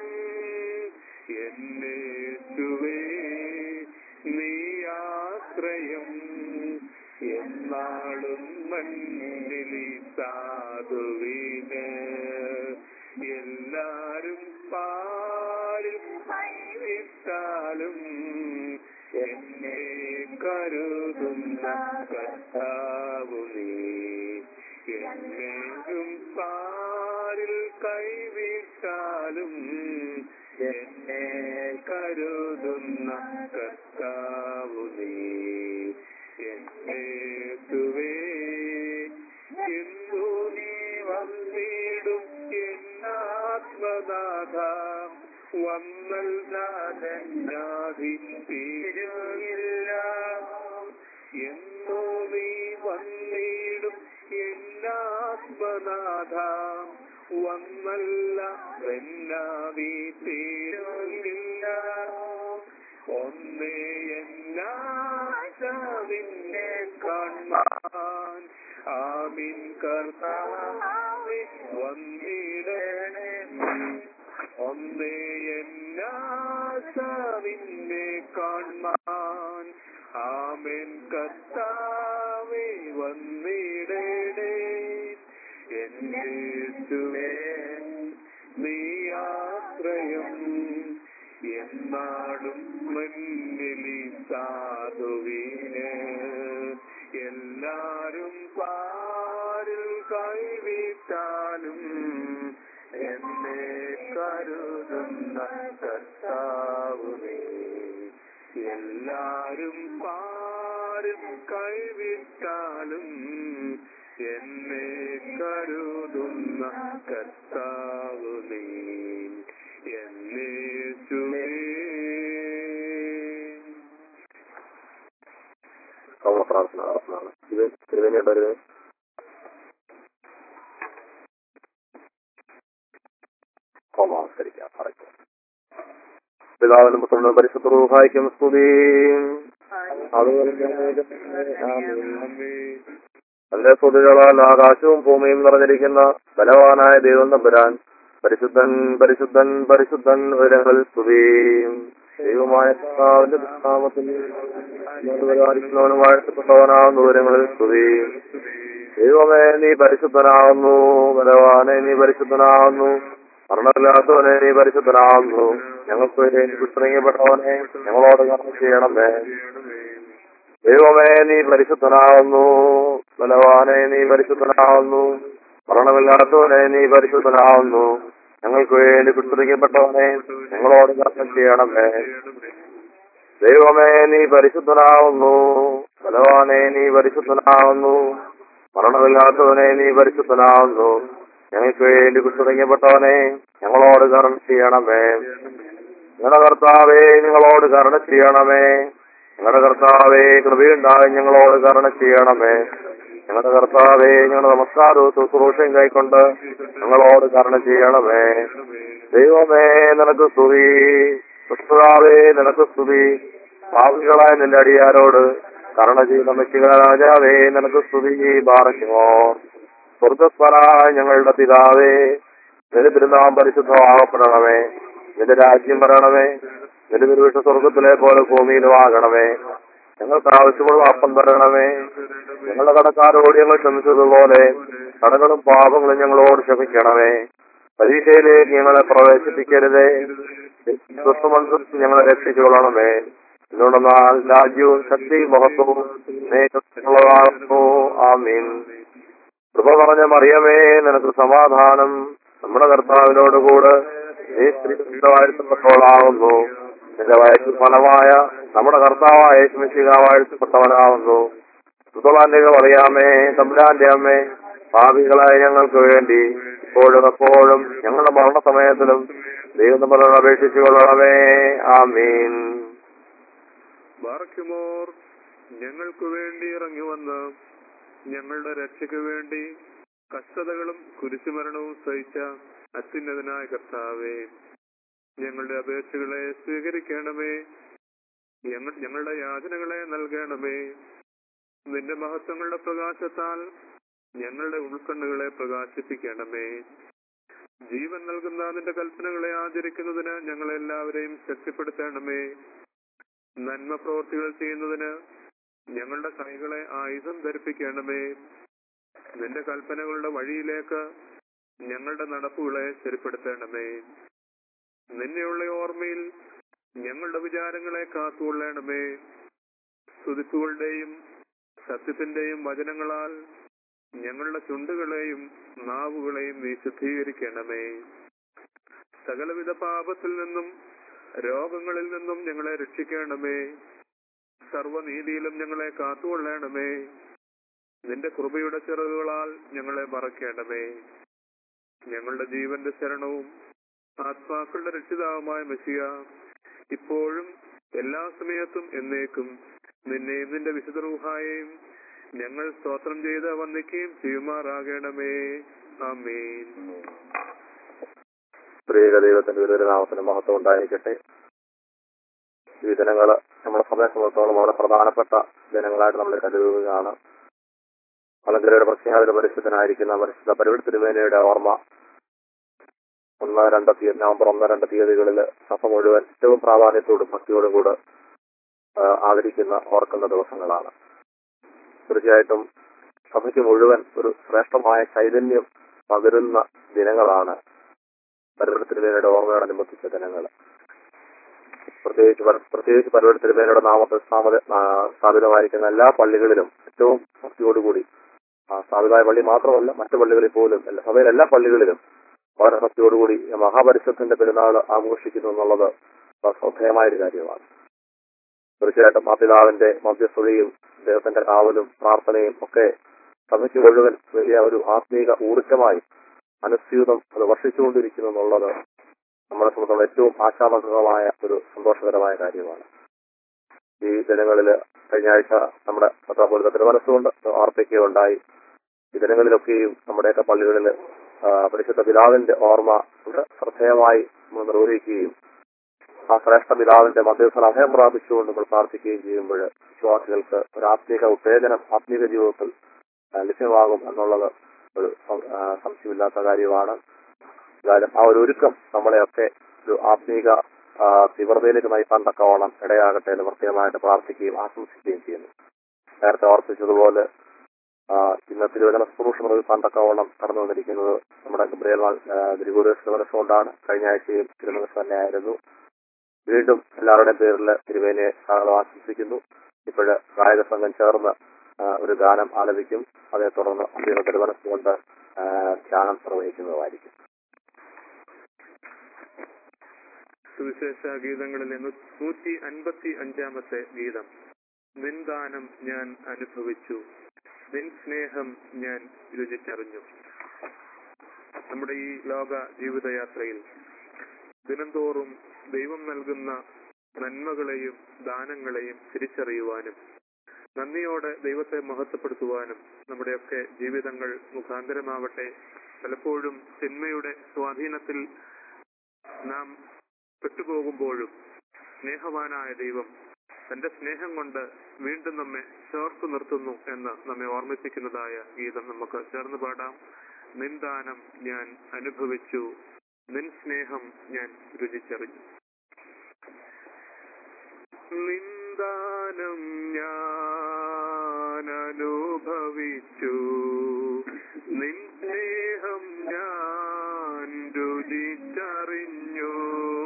Speaker 3: എന്നേശുവേ നീ ആശ്രയം എന്നാളും മണ്ണിലി സാധുവിന് എല്ലാരും പാരിൽ കൈവിട്ടാലും എന്നെ കരുതുന്ന കർത്താവു നീ എന്നെയും പാരിൽ കൈവിട്ടാലും എന്നെ കരുതുന്ന കർത്താവു നീ എന്നേതുവേ എന്നു നീ വന്നിടും എന്നാത്മനാഥ വന്നല്ലാതെ തീരുകില്ല എന്നു നീ വന്നിടും എന്നാത്മനാഥ വന്നല്ല എന്നാവി തീരുകില്ല ഒന്നേ എന്നാശാവിനെ കാണാൻ ആമിൻ കർത്താവെ വന്നിടണേ ഒന്നേ എന്നാശാവിനെ കാണാൻ ആമേൻ കർത്താവെ വന്നിടണേ എന്നേശുവേ നീ ആശ്രയം എന്നാടും മണ്ണിലി സാധുവിന് എല്ലാരും പാരിൽ കൈവിട്ടാലും എന്നെ കരുതുന്ന കർത്താവുമേ എല്ലാരും പാരിൽ കൈവിട്ടാലും എന്നെ കരുതുന്ന കർത്താവുമേ എന്നേശുവേ
Speaker 2: കൗമ പ്രാർത്ഥന നടത്തുന്നതാണ് ഇത് തിരുവേനിയുടെ വരുവേ കോമാസ്കരിക്കാം അടയ്ക്കാം പിതാവിനും പുത്രനും പരിശുദ്ധ റൂഹായിക്കും സ്തുതി അതുപോലെ തന്റെ സ്തുതികളാൽ ആകാശവും ഭൂമിയും നിറഞ്ഞിരിക്കുന്ന ബലവാനായ ദൈവം തമ്പുരാൻ പരിശുദ്ധൻ പരിശുദ്ധൻ പരിശുദ്ധൻ ഉയരങ്ങളിൽ സ്തുതി ദൈവമായ കർത്താവിന്റെ നാമത്തിൽ പരിപാലിക്കുന്നവനും വാഴ്ത്തപ്പെട്ടവനാകുന്ന ഉയരങ്ങളിൽ സ്തുതി ദൈവമേ നീ പരിശുദ്ധനാകുന്നു ബലവാനെ നീ പരിശുദ്ധനാകുന്നു മരണമില്ലാത്തവനെ നീ പരിശുദ്ധനാകുന്നു ഞങ്ങൾക്ക് വേണ്ടി പുസ്തകപ്പെട്ടവനെ ഞങ്ങളോട് കർമ്മ ചെയ്യണമേ ദൈവമേ നീ പരിശുദ്ധനാകുന്നു ബലവാനെ നീ പരിശുദ്ധനാകുന്നു മരണമില്ലാത്തവനെ നീ പരിശുദ്ധനാകുന്നു ഞങ്ങൾക്ക് വേണ്ടി പുസ്തകപ്പെട്ടവനെ ഞങ്ങളോട് കർമ്മം ചെയ്യണമേ ദൈവമേ നീ പരിശുദ്ധനാകുന്നു ബലവാനെ നീ പരിശുദ്ധനാകുന്നു മരണമില്ലാത്തവനെ നീ പരിശുദ്ധനാകുന്നു ഞങ്ങൾക്ക് വേണ്ടി പുസ്തകപ്പെട്ടവനെ ഞങ്ങളോട് കരുണ ചെയ്യണമേ ഞങ്ങളുടെ കർത്താവേ ഞങ്ങളോട് കരുണ ചെയ്യണമേ ഞങ്ങളുടെ കർത്താവേ കൃപയുണ്ടായി ഞങ്ങളോട് കരുണ ചെയ്യണമേ ഞങ്ങളുടെ കർത്താവേ ഞങ്ങളുടെ നമസ്കാരവും ശുശ്രൂഷയും കൈക്കൊണ്ട് ഞങ്ങളോട് കരുണ ചെയ്യണമേ ദൈവമേ നിനക്ക് സ്തുതി കർത്താവേ നിനക്ക് സ്തുതി പാപികളായ നിന്റെ അടിയാരോട് കരുണ ചെയ്യുന്ന മെച്ചിക രാജാവേ നിനക്ക് സ്തുതി ബാറയ്ക്കുമോ സ്വർഗസ്വരായ ഞങ്ങളുടെ പിതാവേ നിന്റെ തിരുനാം പരിശുദ്ധമാകപ്പെടണമേ നിന്റെ രാജ്യം വരണമേ നിന്റെ തിരുവിട്ട സ്വർഗത്തിലെ പോലെ ഭൂമിയിലും ആകണമേ ഞങ്ങൾക്ക് ആവശ്യമുള്ള അപ്പം തരണമേ ഞങ്ങളുടെ കടക്കാരോട് ഞങ്ങൾ ക്ഷമിച്ചതുപോലെ കടകളും പാപങ്ങളും ഞങ്ങളോട് ക്ഷമിക്കണമേ പരീക്ഷയിലേക്ക് ഞങ്ങളെ പ്രവേശിപ്പിക്കരുതേ ക്രിസ്തുമന്ത്രത്തിൽ ഞങ്ങളെ രക്ഷിച്ചുകൊള്ളണമേ എന്തുകൊണ്ടെന്നാൽ രാജ്യവും ശക്തിയും മഹത്വവും നേതൃത്വമുള്ളതാകുന്നു ആമീൻ കൃപ പറഞ്ഞ മറിയമേ നിനക്ക് സമാധാനം നമ്മുടെ കർത്താവിനോടുകൂടെ നീ സ്ത്രീവാഴ്ത്തപ്പെട്ടവളാകുന്നു നിന്റെ വയറ്റിൽ ഫലമായ നമ്മുടെ കർത്താവായ യേശുമിശിക വാഴ്ത്തപ്പെട്ടവനാകുന്നു കൃതവാന്റെ അറിയാമേ തമ്പുരാന്റെ അമ്മേ ഭാവികളായ ഞങ്ങൾക്ക് വേണ്ടി ഇപ്പോഴും എപ്പോഴും ഞങ്ങളുടെ മരണസമയത്തിലും ദൈവം നമ്മളോട് അപേക്ഷിച്ചു കൊള്ളണമേ ആമീൻ
Speaker 3: ബാറക്കുമോർ ഞങ്ങൾക്ക് വേണ്ടി ഇറങ്ങി വന്ന് ഞങ്ങളുടെ രക്ഷയ്ക്ക് വേണ്ടി കഷ്ടതകളും കുരിശുമരണവും സഹിച്ച അത്യുന്നതനായ കർത്താവേ ഞങ്ങളുടെ അപേക്ഷകളെ സ്വീകരിക്കണമേ ഞങ്ങൾ ഞങ്ങളുടെ യാചനകളെ നൽകണമേ നിന്റെ മഹത്വങ്ങളുടെ പ്രകാശത്താൽ ഞങ്ങളുടെ ഉൾക്കണ്ണുകളെ പ്രകാശിപ്പിക്കണമേ ജീവൻ നൽകുന്ന നിന്റെ കൽപ്പനകളെ ആചരിക്കുന്നതിന് ഞങ്ങളെല്ലാവരെയും ശക്തിപ്പെടുത്തണമേ നന്മ പ്രവൃത്തികൾ ചെയ്യുന്നതിന് ഞങ്ങളുടെ കൈകളെ ആയുധം ധരിപ്പിക്കണമേ നിന്റെ കൽപ്പനകളുടെ വഴിയിലേക്ക് ഞങ്ങളുടെ നടപ്പുകളെ സ്ഥിരപ്പെടുത്തണമേ നിന്നെയുള്ള ഓർമ്മയിൽ ഞങ്ങളുടെ വിചാരങ്ങളെ കാത്തുകൊള്ളണമേ സ്തുതിപ്പുകളുടെയും സത്യത്തിന്റെയും വചനങ്ങളാൽ ഞങ്ങളുടെ ചുണ്ടുകളെയും നാവുകളെയും നീ ശുദ്ധീകരിക്കണമേ സകലവിധ പാപത്തിൽ നിന്നും രോഗങ്ങളിൽ നിന്നും ഞങ്ങളെ രക്ഷിക്കണമേ സർവനീതിയിലും ഞങ്ങളെ കാത്തുകൊള്ളണമേ നിന്റെ കൃപയുടെ ചിറകുകളാൽ ഞങ്ങളെ മറക്കേണ്ടമേ ഞങ്ങളുടെ ജീവന്റെ ശരണവും ആത്മാക്കളുടെ രക്ഷിതാവുമായ മെസ്സിയ ഇപ്പോഴും എല്ലാ സമയത്തും എന്നേക്കും നിന്നെയും നിന്റെ വിശുദ്ധ റൂഹായെയും ഞങ്ങൾ സ്തോത്രം ചെയ്ത് വന്ദിക്കുകയും ചെയ്യുമാറാകണമേ ആമേൻ
Speaker 2: സ്ത്രീക ദൈവത്തിന്റെ ഒരു നാമത്തിന് മഹത്വം ഉണ്ടായിരിക്കട്ടെ ഈ ദിനങ്ങള് നമ്മുടെ സഭയെ സംബന്ധിച്ചോളം വളരെ പ്രധാനപ്പെട്ട ദിനങ്ങളായിട്ട് നമ്മൾ കരുതുകയാണ് മലങ്കരയുടെ പ്രഖ്യാപിത പരിശുദ്ധനായിരിക്കുന്ന പരിശുദ്ധ പരിവിട് തിരുവേനയുടെ ഓർമ്മ ഒന്ന് രണ്ട് തീയതി നവംബർ ഒന്ന് രണ്ട് തീയതികളിൽ സഭ മുഴുവൻ ഏറ്റവും പ്രാധാന്യത്തോടും ഭക്തിയോടും കൂടെ ആ, ആദരിക്കുന്ന ഓർക്കുന്ന ദിവസങ്ങളാണ് തീർച്ചയായിട്ടും സഭയ്ക്ക് മുഴുവൻ ഒരു ശ്രേഷ്ഠമായ ചൈതന്യം പകരുന്ന ദിനങ്ങളാണ് പരിവൃത്തി തിരുവേനയുടെ ഓർമ്മയോടനുബന്ധിച്ച ദിനങ്ങൾ പ്രത്യേകിച്ച് പര- പ്രത്യേകിച്ച് പരിവൃത്തി തിരുവേനയുടെ നാമത്തിൽ സ്ഥാപന- ആ, സ്ഥാപിതമായിരിക്കുന്ന എല്ലാ പള്ളികളിലും ഏറ്റവും ഭക്തിയോടുകൂടി ആ, സ്ഥാപിതമായ പള്ളി മാത്രമല്ല മറ്റു പള്ളികളിൽ പോലും എല്ലാ- സഭയിലെ എല്ലാ പള്ളികളിലും വളരെ ഭക്തിയോടുകൂടി ഈ മഹാപരിഷത്തിന്റെ പെരുന്നാൾ ആഘോഷിക്കുന്നു എന്നുള്ളത് വളരെ ശ്രദ്ധേയമായ ഒരു കാര്യമാണ് തീർച്ചയായിട്ടും ആ പിതാവിന്റെ മധ്യസ്ഥതയും ദൈവത്തിന്റെ കാവലും പ്രാർത്ഥനയും ഒക്കെ സഭയ്ക്ക് മുഴുവൻ വലിയ ഒരു ആത്മീക ഊർജമായി അനുസ്യൂതം അത് വർഷിച്ചുകൊണ്ടിരിക്കുന്നു എന്നുള്ളത് നമ്മളെ സംബന്ധിച്ചുള്ള ഏറ്റവും ആശാവകമായ ഒരു സന്തോഷകരമായ കാര്യമാണ് ഈ ദിനങ്ങളിൽ കഴിഞ്ഞ ആഴ്ച നമ്മുടെ പത്രാപോലത്തെ തിരുമനസ്സുകൊണ്ട് ഓർപ്പിക്കുകയുണ്ടായി ഈ ദിനങ്ങളിലൊക്കെയും നമ്മുടെയൊക്കെ പള്ളികളിൽ ആ, പരിശുദ്ധ പിതാവിന്റെ ഓർമ്മ ഇവിടെ ശ്രദ്ധേയമായി നമ്മൾ നിർവഹിക്കുകയും ആ ശ്രേഷ്ഠ പിതാവിന്റെ മധ്യസ്ഥ അഭയം പ്രാപിച്ചുകൊണ്ട് നമ്മൾ പ്രാർത്ഥിക്കുകയും ചെയ്യുമ്പോൾ വിശ്വാസികൾക്ക് ഒരു ആത്മീക ഉത്തേജനം ആത്മീക ജീവിതത്തിൽ ആ, ലഭ്യമാകും എന്നുള്ളത് ഒരു സം- ആ, സംശയമില്ലാത്ത കാര്യമാണ് എന്തായാലും ആ ഒരു ഒരുക്കം നമ്മളെയൊക്കെ ഒരു ആത്മീക ആ, തീവ്രതയിലേക്ക് നയിക്കാൻ തക്കവണ്ണം ഇടയാകട്ടെ എന്ന് പ്രത്യേകമായിട്ട് പ്രാർത്ഥിക്കുകയും ആശംസിക്കുകയും ചെയ്യുന്നു നേരത്തെ ഓർപ്പിച്ചതുപോലെ ആ, ഇന്ന് തിരുവചന ശുശ്രൂഷ നിർവഹിക്കാൻ തക്കവണ്ണം കടന്നു വന്നിരിക്കുന്നത് നമ്മുടെ ഗബ്രിയൽ ഗ്രിഗോറിയസ് തിരുവനന്തപുരമാണ് കഴിഞ്ഞ ആഴ്ചയും തിരുവനന്തപുരം തന്നെയായിരുന്നു വീണ്ടും എല്ലാവരുടെയും പേരിൽ തിരുവേനെ സ്വാഗതം ആശംസിക്കുന്നു ഇപ്പോഴ് ഗായക സംഘം ചേർന്ന് ആ, ഒരു ഗാനം ആലപിക്കും അതേ തുടർന്ന് അന്തിമ തിരുവനന്തപുരം ധ്യാനം നിർവഹിക്കുന്നതായിരിക്കും
Speaker 3: സുവിശേഷ ഗീതങ്ങളിലെ നൂറ്റി അൻപത്തി അഞ്ചാമത്തെ ഗീതം നിൻദാനം ഞാൻ അനുഭവിച്ചു നിൻ സ്നേഹം ഞാൻ രുചിച്ചറിഞ്ഞു നമ്മുടെ ഈ ലോക ജീവിതയാത്രയിൽ ദിനംതോറും ദൈവം നൽകുന്ന നന്മകളെയും ദാനങ്ങളെയും തിരിച്ചറിയുവാനും നന്ദിയോടെ ദൈവത്തെ മഹത്വപ്പെടുത്തുവാനും നമ്മുടെയൊക്കെ ജീവിതങ്ങൾ മുഖാന്തരമാവട്ടെ പലപ്പോഴും തിന്മയുടെ സ്വാധീനത്തിൽ നാം പെട്ടുപോകുമ്പോഴും സ്നേഹവാനായ ദൈവം തന്റെ സ്നേഹം കൊണ്ട് വീണ്ടും നമ്മെ ചേർത്തു നിർത്തുന്നു എന്ന് നമ്മെ ഓർമ്മിപ്പിക്കുന്നതായ ഗീതം നമുക്ക് ചേർന്ന് പാടാം നിന്ദാനം ഞാൻ അനുഭവിച്ചു നിൻ സ്നേഹം ഞാൻ രുചിച്ചറിഞ്ഞു നിന്ദാനം ഞാൻ അനുഭവിച്ചു നിൻ സ്നേഹം ഞാൻ രുചിച്ചറിഞ്ഞു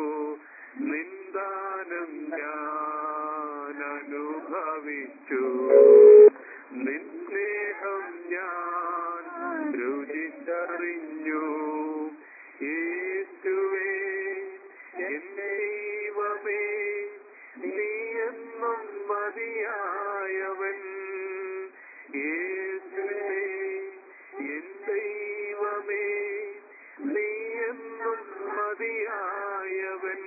Speaker 3: നിന്ദാനം ഞാൻ അനുഭവിച്ചു നിൻ സ്നേഹം ഞാൻ രുചിച്ചറിഞ്ഞു യേശുവേ എൻ ദൈവമേ നീ എന്നും മതിയായവൻ യേശുവേ എൻ ദൈവമേ നീ എന്നും മതിയായവൻ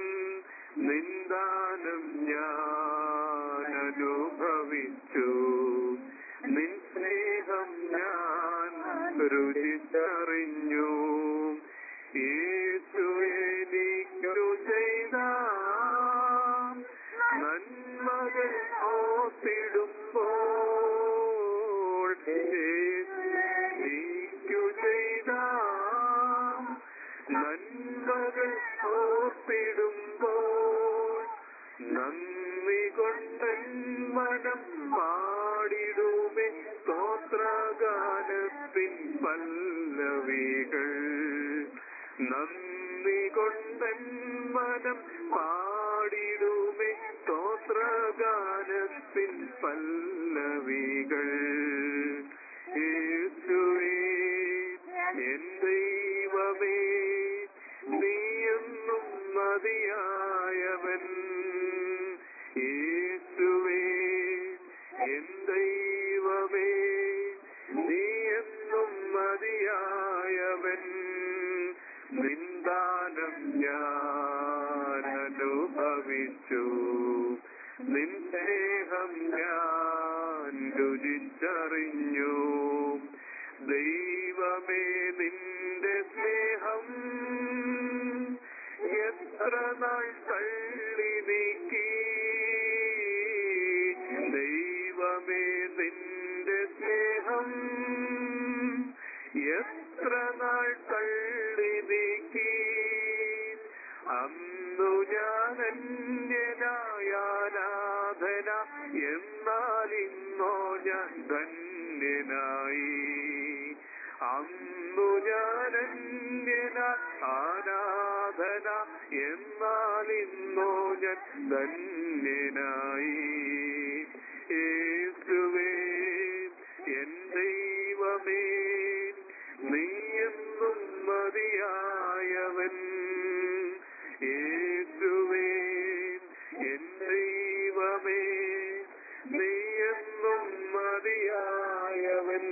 Speaker 3: നിന്ദാനം ഞാൻ അനുഭവിച്ചു നിൻ സ്നേഹം ഞാൻ രുചിച്ചറിഞ്ഞു യേശു എനിക്കു ചെയ്ത നന്മകൾ ഓർത്തിടുമ്പോൾ യേശുവേ കൃപകൾ ഓർത്തിടുമ്പോൾ നന്ദി കൊണ്ടൻ മനം പാടിടുമേ സ്തോത്രഗാനത്തിൻ പല്ലവികൾ നന്ദി കൊണ്ടൻ മനം പാടിടുമേ സ്തോത്രഗാനത്തിൻ പല്ലവികൾ യേശുവേ എൻ ദൈവമേ നീയെന്നും മതിയായവൻ യേശുവേ എൻ ദൈവമേ നീയെന്നും മതിയായവൻ നിന്ദാനം ഞാൻ അനുഭവിച്ചു നിൻ സ്നേഹം ഞാൻ രുചിച്ചറിഞ്ഞു ദൈവമേ നിന്റെ സ്നേഹം എത്ര നാൾ തള്ളി നീക്കി ദൈവമേ നിന്റെ സ്നേഹം എത്ര നാൾ തള്ളി നീക്കി അന്നു ഞാൻ അന്യനായാനാഥന എന്നാൽ ഇന്നോ ഞാൻ ധന്യനായി അന്നു ഞാൻ അന്യന ആരാധന എന്നാൽ ഇന്നോ ഞാൻ ധന്യനായി യേശുവേ എൻ ദൈവമേ നീയെന്നും മതിയായവൻ യേശുവേ എൻ ദൈവമേ നീയെന്നും മതിയായവൻ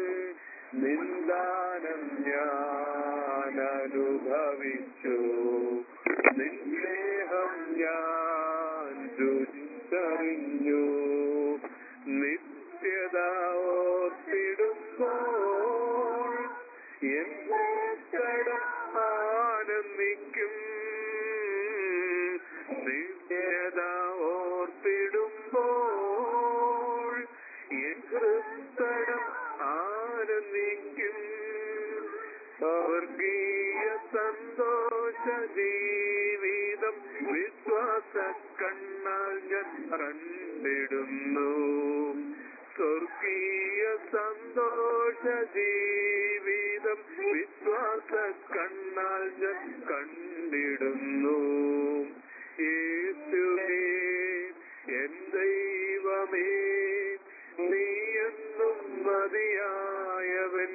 Speaker 3: നിന്ദാനം ഞാൻ അനുഭവിച്ചു നിസ്നേഹം ഞാൻ രുചിച്ചറിഞ്ഞു നിത്യത ഓർത്തിടുമ്പോൾ എന്നെ കടം ആനന്ദിക്കും നിത്യത ഓർത്തിടുമ്പോൾ എൻ ഹൃദയം ആനന്ദിക്കും സ്വർഗീയ സന്തോഷ ജീവിതം വിശ്വാസ കണ്ണാൽ ഞാൻ കണ്ടിടുന്നു സ്വർഗീയ സന്തോഷ ജീവിതം വിശ്വാസ കണ്ണാൽ ഞാൻ കണ്ടിടുന്നു യേശുവേ എൻ ദൈവമേ നീയെന്നും മതിയായവൻ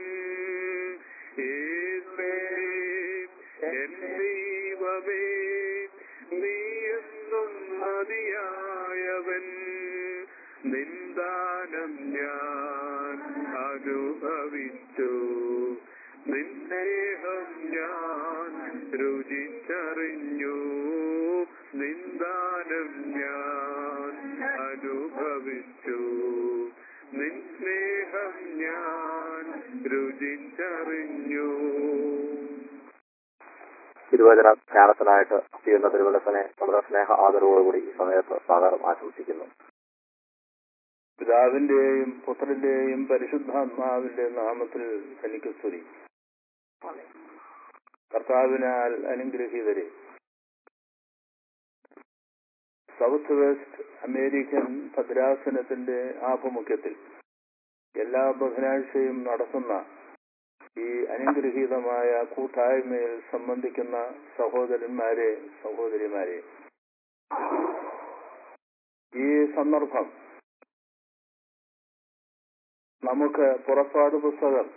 Speaker 3: യേശുവേ എൻ ദൈവമേ നീയെന്നും മതിയായവൻ നിന്ദാനം ഞാൻ അനുഭവിച്ചു നിന്നേഹം ഞാൻ രുചിച്ചറിഞ്ഞു നിന്ദാനം ഞാൻ അനുഭവിച്ചു നിൻ സ്നേഹം ഞാൻ രുചിച്ചറിഞ്ഞു
Speaker 2: തിരുവചന ജ്ഞാനത്തിനായിട്ട് ചെയ്യുന്ന തിരുവനന്തപുരത്തിനെ നമ്മുടെ സ്നേഹ ആദരവോടുകൂടി ഈ സമയത്ത് സ്വാഗതം ആശംസിക്കുന്നു
Speaker 4: പിതാവിന്റെയും പുത്രന്റെയും പരിശുദ്ധാത്മാവിന്റെ നാമത്തിൽ തനിക്ക് സ്തുതി കർത്താവിനാൽ അനുഗ്രഹീതരെ സൗത്ത് വെസ്റ്റ് അമേരിക്കൻ ഭദ്രാസനത്തിന്റെ ആഭിമുഖ്യത്തിൽ എല്ലാ ബുധനാഴ്ചയും നടത്തുന്ന ഈ അനുഗ്രഹീതമായ കൂട്ടായ്മയിൽ സംബന്ധിക്കുന്ന സഹോദരന്മാരെ സഹോദരിമാരെ ഈ സന്ദർഭം നമുക്ക് പുറപ്പാട് പുസ്തകം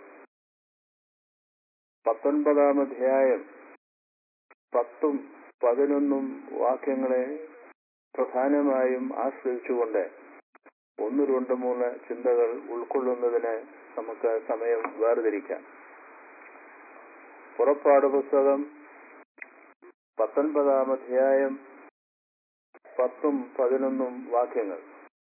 Speaker 4: പത്തൊൻപതാം അധ്യായം പത്തും പതിനൊന്നും വാക്യങ്ങളെ പ്രധാനമായും ആശ്രയിച്ചുകൊണ്ട് ഒന്ന് രണ്ട് മൂന്ന് ചിന്തകൾ ഉൾക്കൊള്ളുന്നതിന് നമുക്ക് സമയം വേർതിരിക്കാം പുറപ്പാട് പുസ്തകം പത്തൊൻപതാം അധ്യായം പത്തും പതിനൊന്നും വാക്യങ്ങൾ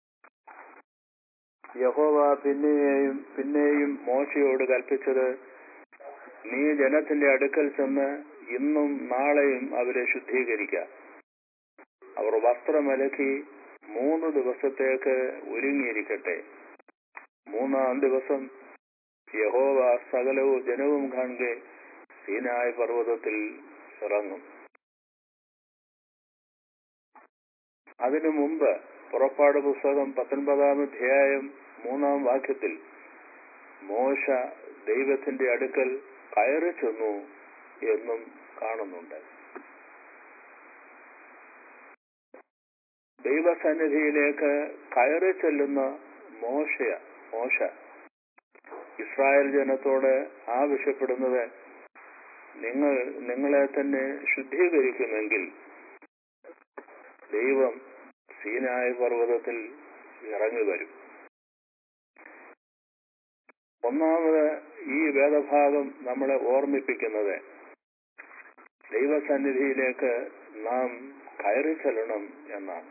Speaker 4: യഹോവ പിന്നെയും പിന്നെയും മോശയോട് കൽപ്പിച്ചത് നീ ജനത്തിന്റെ അടുക്കൽ ചെന്ന് ഇന്നും നാളെയും അവരെ ശുദ്ധീകരിക്കാം അവർ വസ്ത്രമലക്കി മൂന്ന് ദിവസത്തേക്ക് ഒരുങ്ങിയിരിക്കട്ടെ മൂന്നാം ദിവസം യഹോവ സകലവും ജനവും കാണുക സീനായ് പർവ്വതത്തിൽ ഇറങ്ങും അതിനു മുമ്പ് പുറപ്പാട് പുസ്തകം പത്തൊൻപതാം അധ്യായം മൂന്നാം വാക്യത്തിൽ മോശ ദൈവത്തിന്റെ അടുക്കൽ കയറി ചെന്നു എന്നും കാണുന്നുണ്ട് ദൈവസന്നിധിയിലേക്ക് കയറി ചെല്ലുന്ന മോശയ മോശ ഇസ്രായേൽ ജനത്തോട് ആവശ്യപ്പെടുന്നത് നിങ്ങൾ നിങ്ങളെ തന്നെ ശുദ്ധീകരിക്കുമെങ്കിൽ ദൈവം സീനായ പർവ്വതത്തിൽ ഇറങ്ങി വരും ഒന്നാമത് ഈ വേദഭാഗം നമ്മളെ ഓർമ്മിപ്പിക്കുന്നത് ദൈവസന്നിധിയിലേക്ക് നാം കയറി ചെല്ലണം എന്നാണ്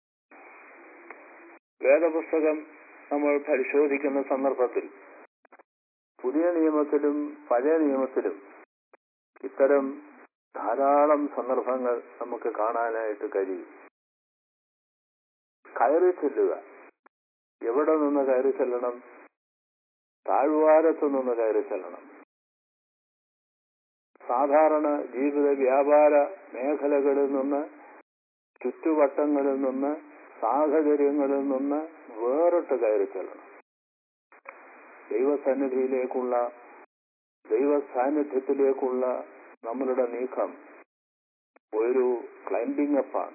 Speaker 4: വേദപുസ്തകം നമ്മൾ പരിശോധിക്കുന്ന സന്ദർഭത്തിൽ പുതിയ നിയമത്തിലും പഴയ നിയമത്തിലും ഇത്തരം ധാരാളം സന്ദർഭങ്ങൾ നമുക്ക് കാണാനായിട്ട് കഴിയും കയറി ചെല്ലുക എവിടെ നിന്ന് കയറി ചെല്ലണം താഴ്വാരത്തു നിന്ന് കയറി ചെല്ലണം സാധാരണ ജീവിത വ്യാപാര മേഖലകളിൽ നിന്ന് ചുറ്റുവട്ടങ്ങളിൽ നിന്ന് സാഹചര്യങ്ങളിൽ നിന്ന് വേറിട്ട് കയറി ചെല്ലണം ദൈവസന്നിധിയിലേക്കുള്ള ദൈവ സാന്നിധ്യത്തിലേക്കുള്ള നമ്മളുടെ നീക്കം ഒരു ക്ലൈംബിംഗ് അപ്പാണ്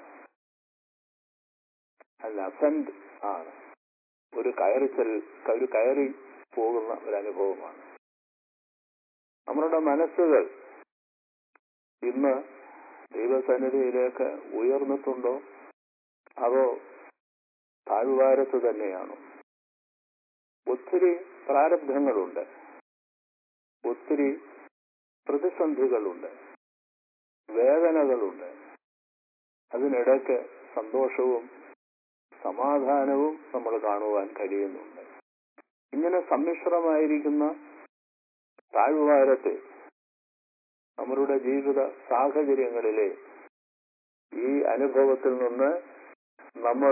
Speaker 4: അല്ല അസെന്റ് ആണ് ഒരു കയറിച്ചൽ ഒരു കയറി പോകുന്ന ഒരു അനുഭവമാണ് നമ്മളുടെ മനസ്സുകൾ ഇന്ന് ദൈവസന്നിധിയിലേക്ക് ഉയർന്നിട്ടുണ്ടോ അതോ താഴ്വാരത്ത് തന്നെയാണോ ഒത്തിരി പ്രാരബ്ധങ്ങളുണ്ട് ഒത്തിരി പ്രതിസന്ധികളുണ്ട് വേദനകളുണ്ട് അതിനിടയ്ക്ക് സന്തോഷവും സമാധാനവും നമ്മൾ കാണുവാൻ കഴിയുന്നുണ്ട് ഇങ്ങനെ സമ്മിശ്രമായിരിക്കുന്ന താഴ്വാരത്തെ നമ്മളുടെ ജീവിത സാഹചര്യങ്ങളിലെ ഈ അനുഭവത്തിൽ നിന്ന് നമ്മൾ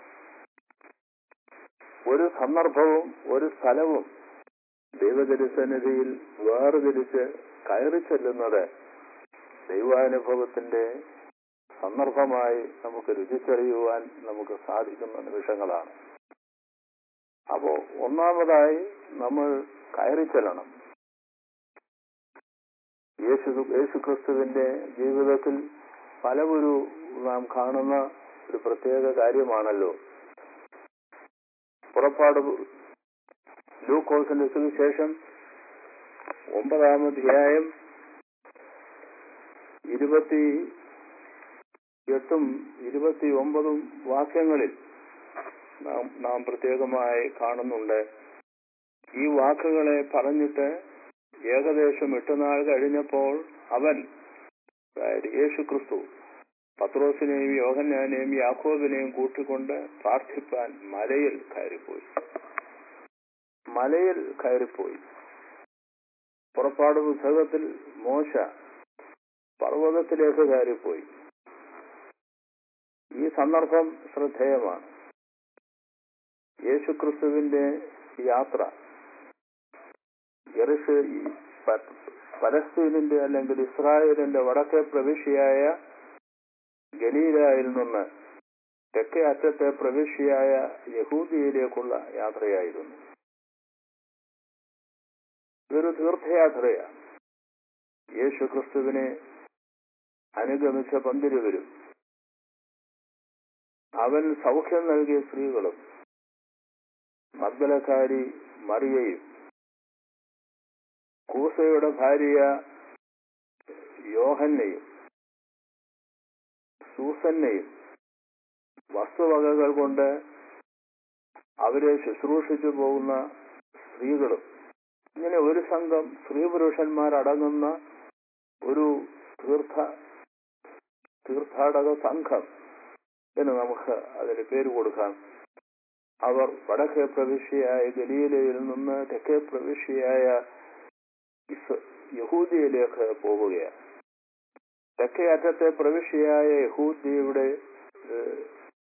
Speaker 4: ഒരു സന്ദർഭവും ഒരു സ്ഥലവും ദൈവജനസന്നിധിയിൽ വേർതിരിച്ച് കയറി ചെല്ലുന്നത് ദൈവാനുഭവത്തിന്റെ സന്ദർഭമായി നമുക്ക് രുചിച്ചറിയുവാൻ നമുക്ക് സാധിക്കുന്ന നിമിഷങ്ങളാണ് അപ്പോ ഒന്നാമതായി നമ്മൾ കയറി ചെല്ലണം യേശു യേശുക്രിസ്തുവിന്റെ ജീവിതത്തിൽ പലവൊരു നാം കാണുന്ന ഒരു പ്രത്യേക കാര്യമാണല്ലോ പുറപ്പാട് ലൂക്കോസിന്റെ സുവിശേഷം ഒമ്പതാം അധ്യായം ഇരുപത്തി എട്ടും ഇരുപത്തി ഒമ്പതും വാക്യങ്ങളിൽ നാം നാം പ്രത്യേകമായി കാണുന്നുണ്ട് ഈ വാക്കുകളെ പറഞ്ഞിട്ട് ഏകദേശം എട്ട് നാൾ കഴിഞ്ഞപ്പോൾ അവൻ അതായത് യേശു ക്രിസ്തു പത്രോസിനെയും യോഹന്നാനെയും യാക്കോബിനെയും കൂട്ടിക്കൊണ്ട് പ്രാർത്ഥിപ്പാൻ മലയിൽ കയറിപ്പോയി മലയിൽ കയറിപ്പോയി പുറപ്പാട് പുസ്തകത്തിൽ മോശ പർവ്വതത്തിലേക്ക് കയറിപ്പോയി ഈ സന്ദർഭം ശ്രദ്ധേയമാണ് യേശുക്രിസ്തുവിന്റെ യാത്ര യെറുശ- ഈ പ- പലസ്തീനിന്റെ അല്ലെങ്കിൽ ഇസ്രായേലിന്റെ വടക്കേ പ്രവിശ്യയായ ഗലീലയിൽ നിന്ന് തെക്കേ അറ്റത്തെ പ്രവിശ്യയായ യഹൂദിയയിലേക്കുള്ള യാത്രയായിരുന്നു ഇതൊരു തീർത്ഥയാത്രയാണ് യേശു ക്രിസ്തുവിനെ അനുഗമിച്ച പന്തിരുവരും അവൻ സൗഖ്യം നൽകിയ സ്ത്രീകളും മദ്ബലക്കാരി മറിയയും കൂസയുടെ ഭാര്യ യോഹന്നയും സൂസന്നയും വസ്തുവകകൾ കൊണ്ട് അവരെ ശുശ്രൂഷിച്ചു പോകുന്ന സ്ത്രീകളും ഇങ്ങനെ ഒരു സംഘം സ്ത്രീ പുരുഷന്മാരടങ്ങുന്ന ഒരു തീർത്ഥ തീർത്ഥാടക സംഘം എന്ന് നമുക്ക് അതിന് പേര് കൊടുക്കാം അവർ വടക്കേ പ്രവിശ്യയായ ഗലീലയിൽ നിന്ന് തെക്കേ പ്രവിശ്യയായ ഇസ് യഹൂദിയയിലേക്ക് പോവുകയാണ് തെക്കേ അറ്റത്തെ പ്രവിശ്യയായ യഹൂദിയുടെ ഏഹ്,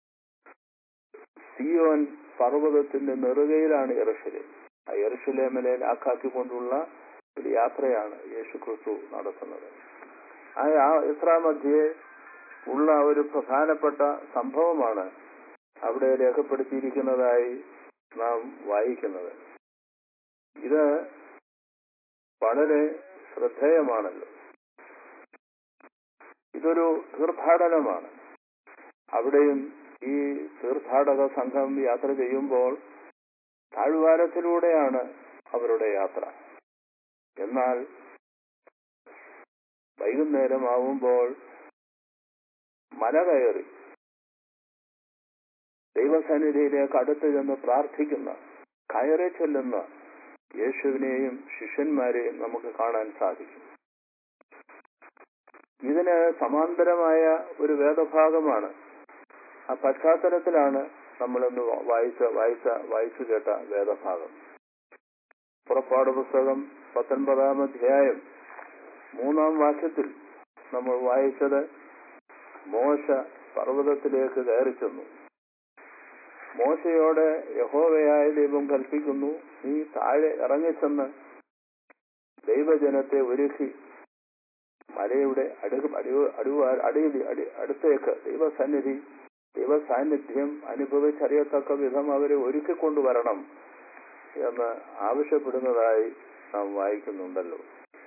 Speaker 4: സിയോൻ പർവ്വതത്തിന്റെ നെറുകയിലാണ് യെറുശലേം ആ യെറുശലേമിലെ ലാക്കാക്കിക്കൊണ്ടുള്ള ഒരു യാത്രയാണ് യേശു ക്രിസ്തു നടത്തുന്നത് ആ യാ- യാത്രാമധ്യേ ഉള്ള ഒരു പ്രധാനപ്പെട്ട സംഭവമാണ് അവിടെ രേഖപ്പെടുത്തിയിരിക്കുന്നതായി നാം വായിക്കുന്നത് ഇത് വളരെ ശ്രദ്ധേയമാണല്ലോ ഇതൊരു തീർത്ഥാടനമാണ് അവിടെയും ഈ തീർത്ഥാടക സംഘം യാത്ര ചെയ്യുമ്പോൾ താഴ്വാരത്തിലൂടെയാണ് അവരുടെ യാത്ര എന്നാൽ വൈകുന്നേരമാവുമ്പോൾ മല കയറി ദൈവസന്നിധിയിലേക്ക് അടുത്ത് ചെന്ന് പ്രാർത്ഥിക്കുന്ന കയറി ചെല്ലുന്ന യേശുവിനെയും ശിഷ്യന്മാരെയും നമുക്ക് കാണാൻ സാധിക്കും ഇതിന് സമാന്തരമായ ഒരു വേദഭാഗമാണ് ആ പശ്ചാത്തലത്തിലാണ് നമ്മളിന്ന് വായിച്ച വായിച്ച വായിച്ചു കേട്ട വേദഭാഗം പുറപ്പാട് പുസ്തകം പത്തൊൻപതാം അധ്യായം മൂന്നാം വാക്യത്തിൽ നമ്മൾ വായിച്ചത് മോശ പർവ്വതത്തിലേക്ക് കയറി ചെന്നു മോശയോട് യഹോവയായ ദൈവം കൽപ്പിക്കുന്നു നീ താഴെ ഇറങ്ങിച്ചെന്ന് ദൈവജനത്തെ ഒരുക്കി മലയുടെ അടു അടിവ അടിവാ അടിയിൽ അടി അടുത്തേക്ക് ദൈവസന്നിധി ദൈവസാന്നിധ്യം അനുഭവിച്ചറിയത്തക്ക വിധം അവരെ ഒരുക്കിക്കൊണ്ടുവരണം എന്ന് ആവശ്യപ്പെടുന്നതായി നാം വായിക്കുന്നുണ്ടല്ലോ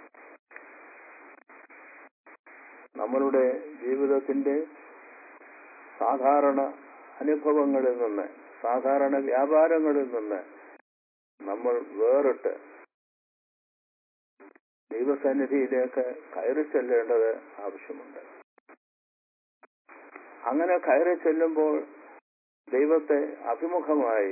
Speaker 4: നമ്മളുടെ ജീവിതത്തിന്റെ സാധാരണ അനുഭവങ്ങളിൽ നിന്ന് സാധാരണ വ്യാപാരങ്ങളിൽ നിന്ന് നമ്മൾ വേറിട്ട് ദൈവസന്നിധിയിലേക്ക് കയറി ചെല്ലേണ്ടത് ആവശ്യമുണ്ട് അങ്ങനെ കയറി ചെല്ലുമ്പോൾ ദൈവത്തെ അഭിമുഖമായി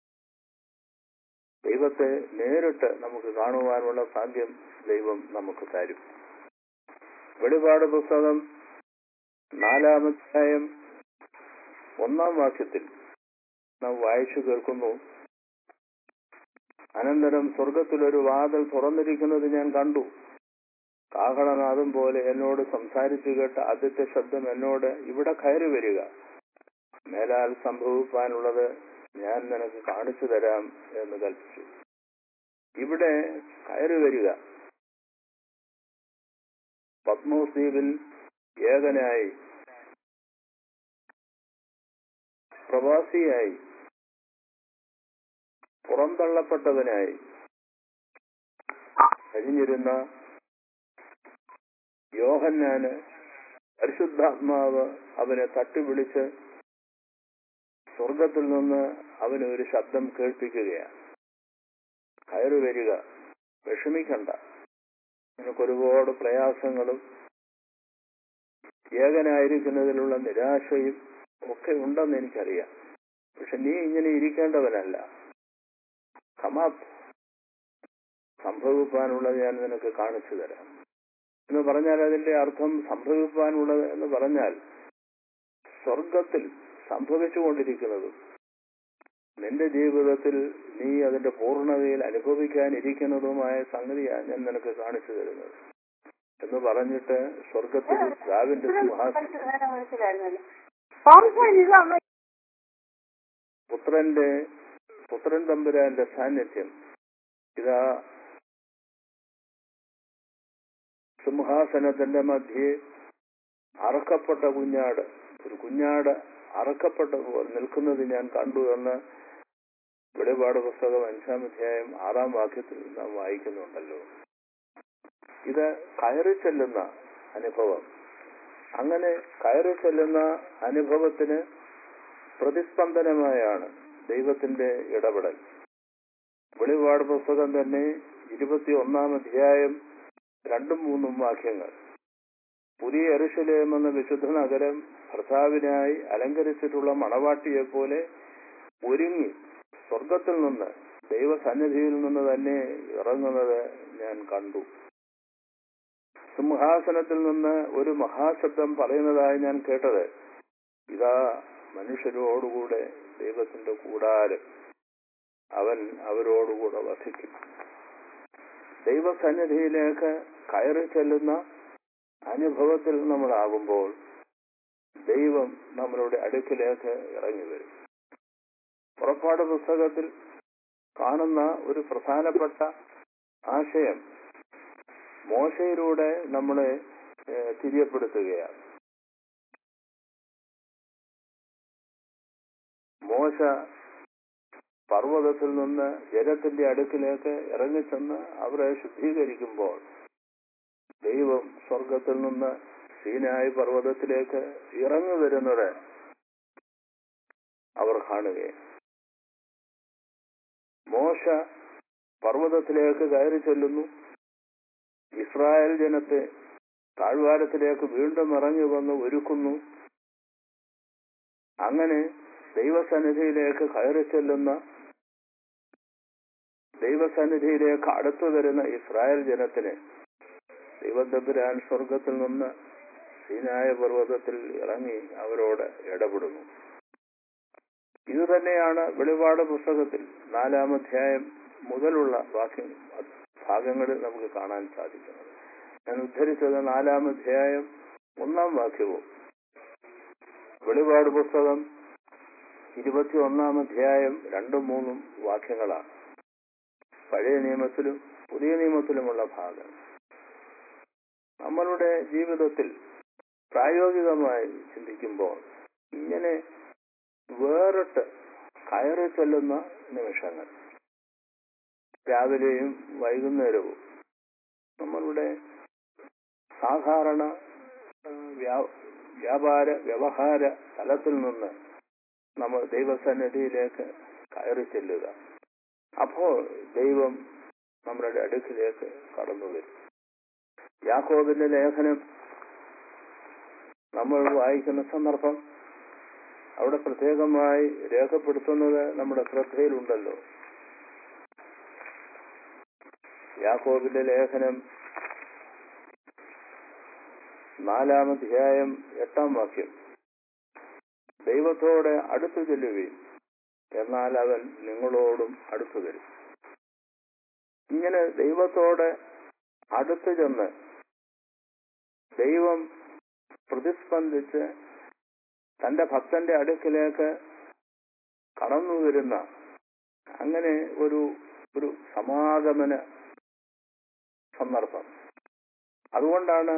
Speaker 4: ദൈവത്തെ നേരിട്ട് നമുക്ക് കാണുവാനുള്ള ഭാഗ്യം ദൈവം നമുക്ക് തരും വെളിപാട് പുസ്തകം നാലാമധ്യായം ഒന്നാം വാക്യത്തിൽ നാം വായിച്ചു കേൾക്കുന്നു അനന്തരം സ്വർഗത്തിലൊരു വാതിൽ തുറന്നിരിക്കുന്നത് ഞാൻ കണ്ടു കാഹളനാദം പോലെ എന്നോട് സംസാരിച്ചു കേട്ട ആദ്യത്തെ ശബ്ദം എന്നോട് ഇവിടെ കയറി വരിക മേലാൽ സംഭവിക്കാനുള്ളത് ഞാൻ നിനക്ക് കാണിച്ചു തരാം എന്ന് കൽപ്പിച്ചു ഇവിടെ കയറി വരിക പത്മോസ് ദ്വീപിൽ ഏകനായി പ്രവാസിയായി പുറന്തള്ളപ്പെട്ടവനായി കഴിഞ്ഞിരുന്ന യോഹന്നാന് പരിശുദ്ധാത്മാവ് അവനെ തട്ടിവിളിച്ച് സ്വർഗത്തിൽ നിന്ന് അവന് ഒരു ശബ്ദം കേൾപ്പിക്കുകയാണ് കയറി വരിക വിഷമിക്കണ്ട നിനക്ക് ഒരുപാട് പ്രയാസങ്ങളും ഏകനായിരിക്കുന്നതിലുള്ള നിരാശയും ഒക്കെ ഉണ്ടെന്ന് എനിക്കറിയാം പക്ഷെ നീ ഇങ്ങനെ ഇരിക്കേണ്ടവനല്ല കമാപ്പ് സംഭവിക്കാനുള്ളത് ഞാൻ നിനക്ക് കാണിച്ചു തരാം എന്ന് പറഞ്ഞാൽ അതിന്റെ അർത്ഥം സംഭവിക്കാനുള്ളത് എന്ന് പറഞ്ഞാൽ സ്വർഗത്തിൽ സംഭവിച്ചുകൊണ്ടിരിക്കുന്നതും നിന്റെ ജീവിതത്തിൽ നീ അതിന്റെ പൂർണ്ണതയിൽ അനുഭവിക്കാനിരിക്കുന്നതുമായ സംഗതിയാണ് ഞാൻ നിനക്ക് കാണിച്ചു തരുന്നത് എന്ന് പറഞ്ഞിട്ട് സ്വർഗത്തിൽ രാവിന്റെ സിംഹാസനം പുത്രന്റെ പുത്രൻ തമ്പുരാന്റെ സാന്നിധ്യം ഇതാ സിംഹാസനത്തിന്റെ മധ്യേ അറക്കപ്പെട്ട കുഞ്ഞാട് ഒരു കുഞ്ഞാട് അറക്കപ്പെട്ട പോലെ നിൽക്കുന്നത് ഞാൻ കണ്ടു എന്ന് വെളിപാട് പുസ്തകം അഞ്ചാം അധ്യായം ആറാം വാക്യത്തിൽ നാം വായിക്കുന്നുണ്ടല്ലോ ഇത് കയറി ചെല്ലുന്ന അനുഭവം അങ്ങനെ കയറി ചെല്ലുന്ന അനുഭവത്തിന് പ്രതിസ്പന്ദനമായാണ് ദൈവത്തിന്റെ ഇടപെടൽ വെളിപാട് പുസ്തകം തന്നെ ഇരുപത്തി ഒന്നാം അധ്യായം രണ്ടും മൂന്നും വാക്യങ്ങൾ പുതിയ എറുശലേം എന്ന വിശുദ്ധ നഗരം ഭർത്താവിനായി അലങ്കരിച്ചിട്ടുള്ള മണവാട്ടിയെ പോലെ ഒരുങ്ങി സ്വർഗത്തിൽ നിന്ന് ദൈവസന്നിധിയിൽ നിന്ന് തന്നെ ഇറങ്ങുന്നത് ഞാൻ കണ്ടു സിംഹാസനത്തിൽ നിന്ന് ഒരു മഹാശബ്ദം പറയുന്നതായി ഞാൻ കേട്ടത് ഇതാ മനുഷ്യരോടുകൂടെ ദൈവത്തിന്റെ കൂടാരം അവൻ അവരോടുകൂടെ വസിക്കും ദൈവസന്നിധിയിലേക്ക് കയറി ചെല്ലുന്ന അനുഭവത്തിൽ നമ്മളാകുമ്പോൾ ദൈവം നമ്മളുടെ അടുക്കിലേക്ക് ഇറങ്ങി വരും പുറപ്പാട് പുസ്തകത്തിൽ കാണുന്ന ഒരു പ്രധാനപ്പെട്ട ആശയം മോശയിലൂടെ നമ്മളെ തിരിയപ്പെടുത്തുകയാണ് മോശ പർവ്വതത്തിൽ നിന്ന് ജലത്തിന്റെ അടുക്കിലേക്ക് ഇറങ്ങിച്ചെന്ന് അവരെ ശുദ്ധീകരിക്കുമ്പോൾ ദൈവം സ്വർഗത്തിൽ നിന്ന് സീനായി പർവ്വതത്തിലേക്ക് ഇറങ്ങി വരുന്നത് അവർ കാണുകയും മോശ പർവ്വതത്തിലേക്ക് കയറി ചെല്ലുന്നു ഇസ്രായേൽ ജനത്തെ താഴ്വാരത്തിലേക്ക് വീണ്ടും ഇറങ്ങി വന്ന് ഒരുക്കുന്നു അങ്ങനെ ദൈവസന്നിധിയിലേക്ക് കയറി ചെല്ലുന്ന ദൈവസന്നിധിയിലേക്ക് അടുത്തു വരുന്ന ഇസ്രായേൽ ജനത്തിന് ദൈവത്തമ്പുരാൻ സ്വർഗത്തിൽ നിന്ന് സീനായ പർവ്വതത്തിൽ ഇറങ്ങി അവരോട് ഇടപെടുന്നു ഇത് തന്നെയാണ് വെളിപാട് പുസ്തകത്തിൽ നാലാം അധ്യായം മുതലുള്ള വാക്യം ഭാഗങ്ങളിൽ നമുക്ക് കാണാൻ സാധിക്കുന്നത് ഞാൻ ഉദ്ധരിച്ചത് നാലാം അധ്യായം ഒന്നാം വാക്യവും വെളിപാട് പുസ്തകം ഇരുപത്തി ഒന്നാം അധ്യായം രണ്ടും മൂന്നും വാക്യങ്ങളാണ് പഴയ നിയമത്തിലും പുതിയ നിയമത്തിലുമുള്ള ഭാഗം നമ്മളുടെ ജീവിതത്തിൽ പ്രായോഗികമായി ചിന്തിക്കുമ്പോൾ ഇങ്ങനെ വേറിട്ട് കയറി ചെല്ലുന്ന നിമിഷങ്ങൾ രാവിലെയും വൈകുന്നേരവും നമ്മളുടെ സാധാരണ ആ, വ്യാ- വ്യാപാര വ്യവഹാര തലത്തിൽ നിന്ന് നമ്മൾ ദൈവസന്നിധിയിലേക്ക് കയറി ചെല്ലുക അപ്പോൾ ദൈവം നമ്മുടെ അടുക്കിലേക്ക് കടന്നു വരും യാക്കോബിന്റെ ലേഖനം നമ്മൾ വായിക്കുന്ന സന്ദർഭം അവിടെ പ്രത്യേകമായി രേഖപ്പെടുത്തുന്നത് നമ്മുടെ ശ്രദ്ധയിലുണ്ടല്ലോ യാക്കോബിന്റെ ലേഖനം നാലാം അധ്യായം എട്ടാം വാക്യം ദൈവത്തോടെ അടുത്തു ചെല്ലുകയും എന്നാൽ അവൻ നിങ്ങളോടും അടുത്തു വരും ഇങ്ങനെ ദൈവത്തോടെ അടുത്തു ചെന്ന് ദൈവം പ്രതിസ്പന്ദിച്ച് തന്റെ ഭക്തന്റെ അടുക്കിലേക്ക് കടന്നു വരുന്ന അങ്ങനെ ഒരു ഒരു സമാഗമന സന്ദർഭം അതുകൊണ്ടാണ്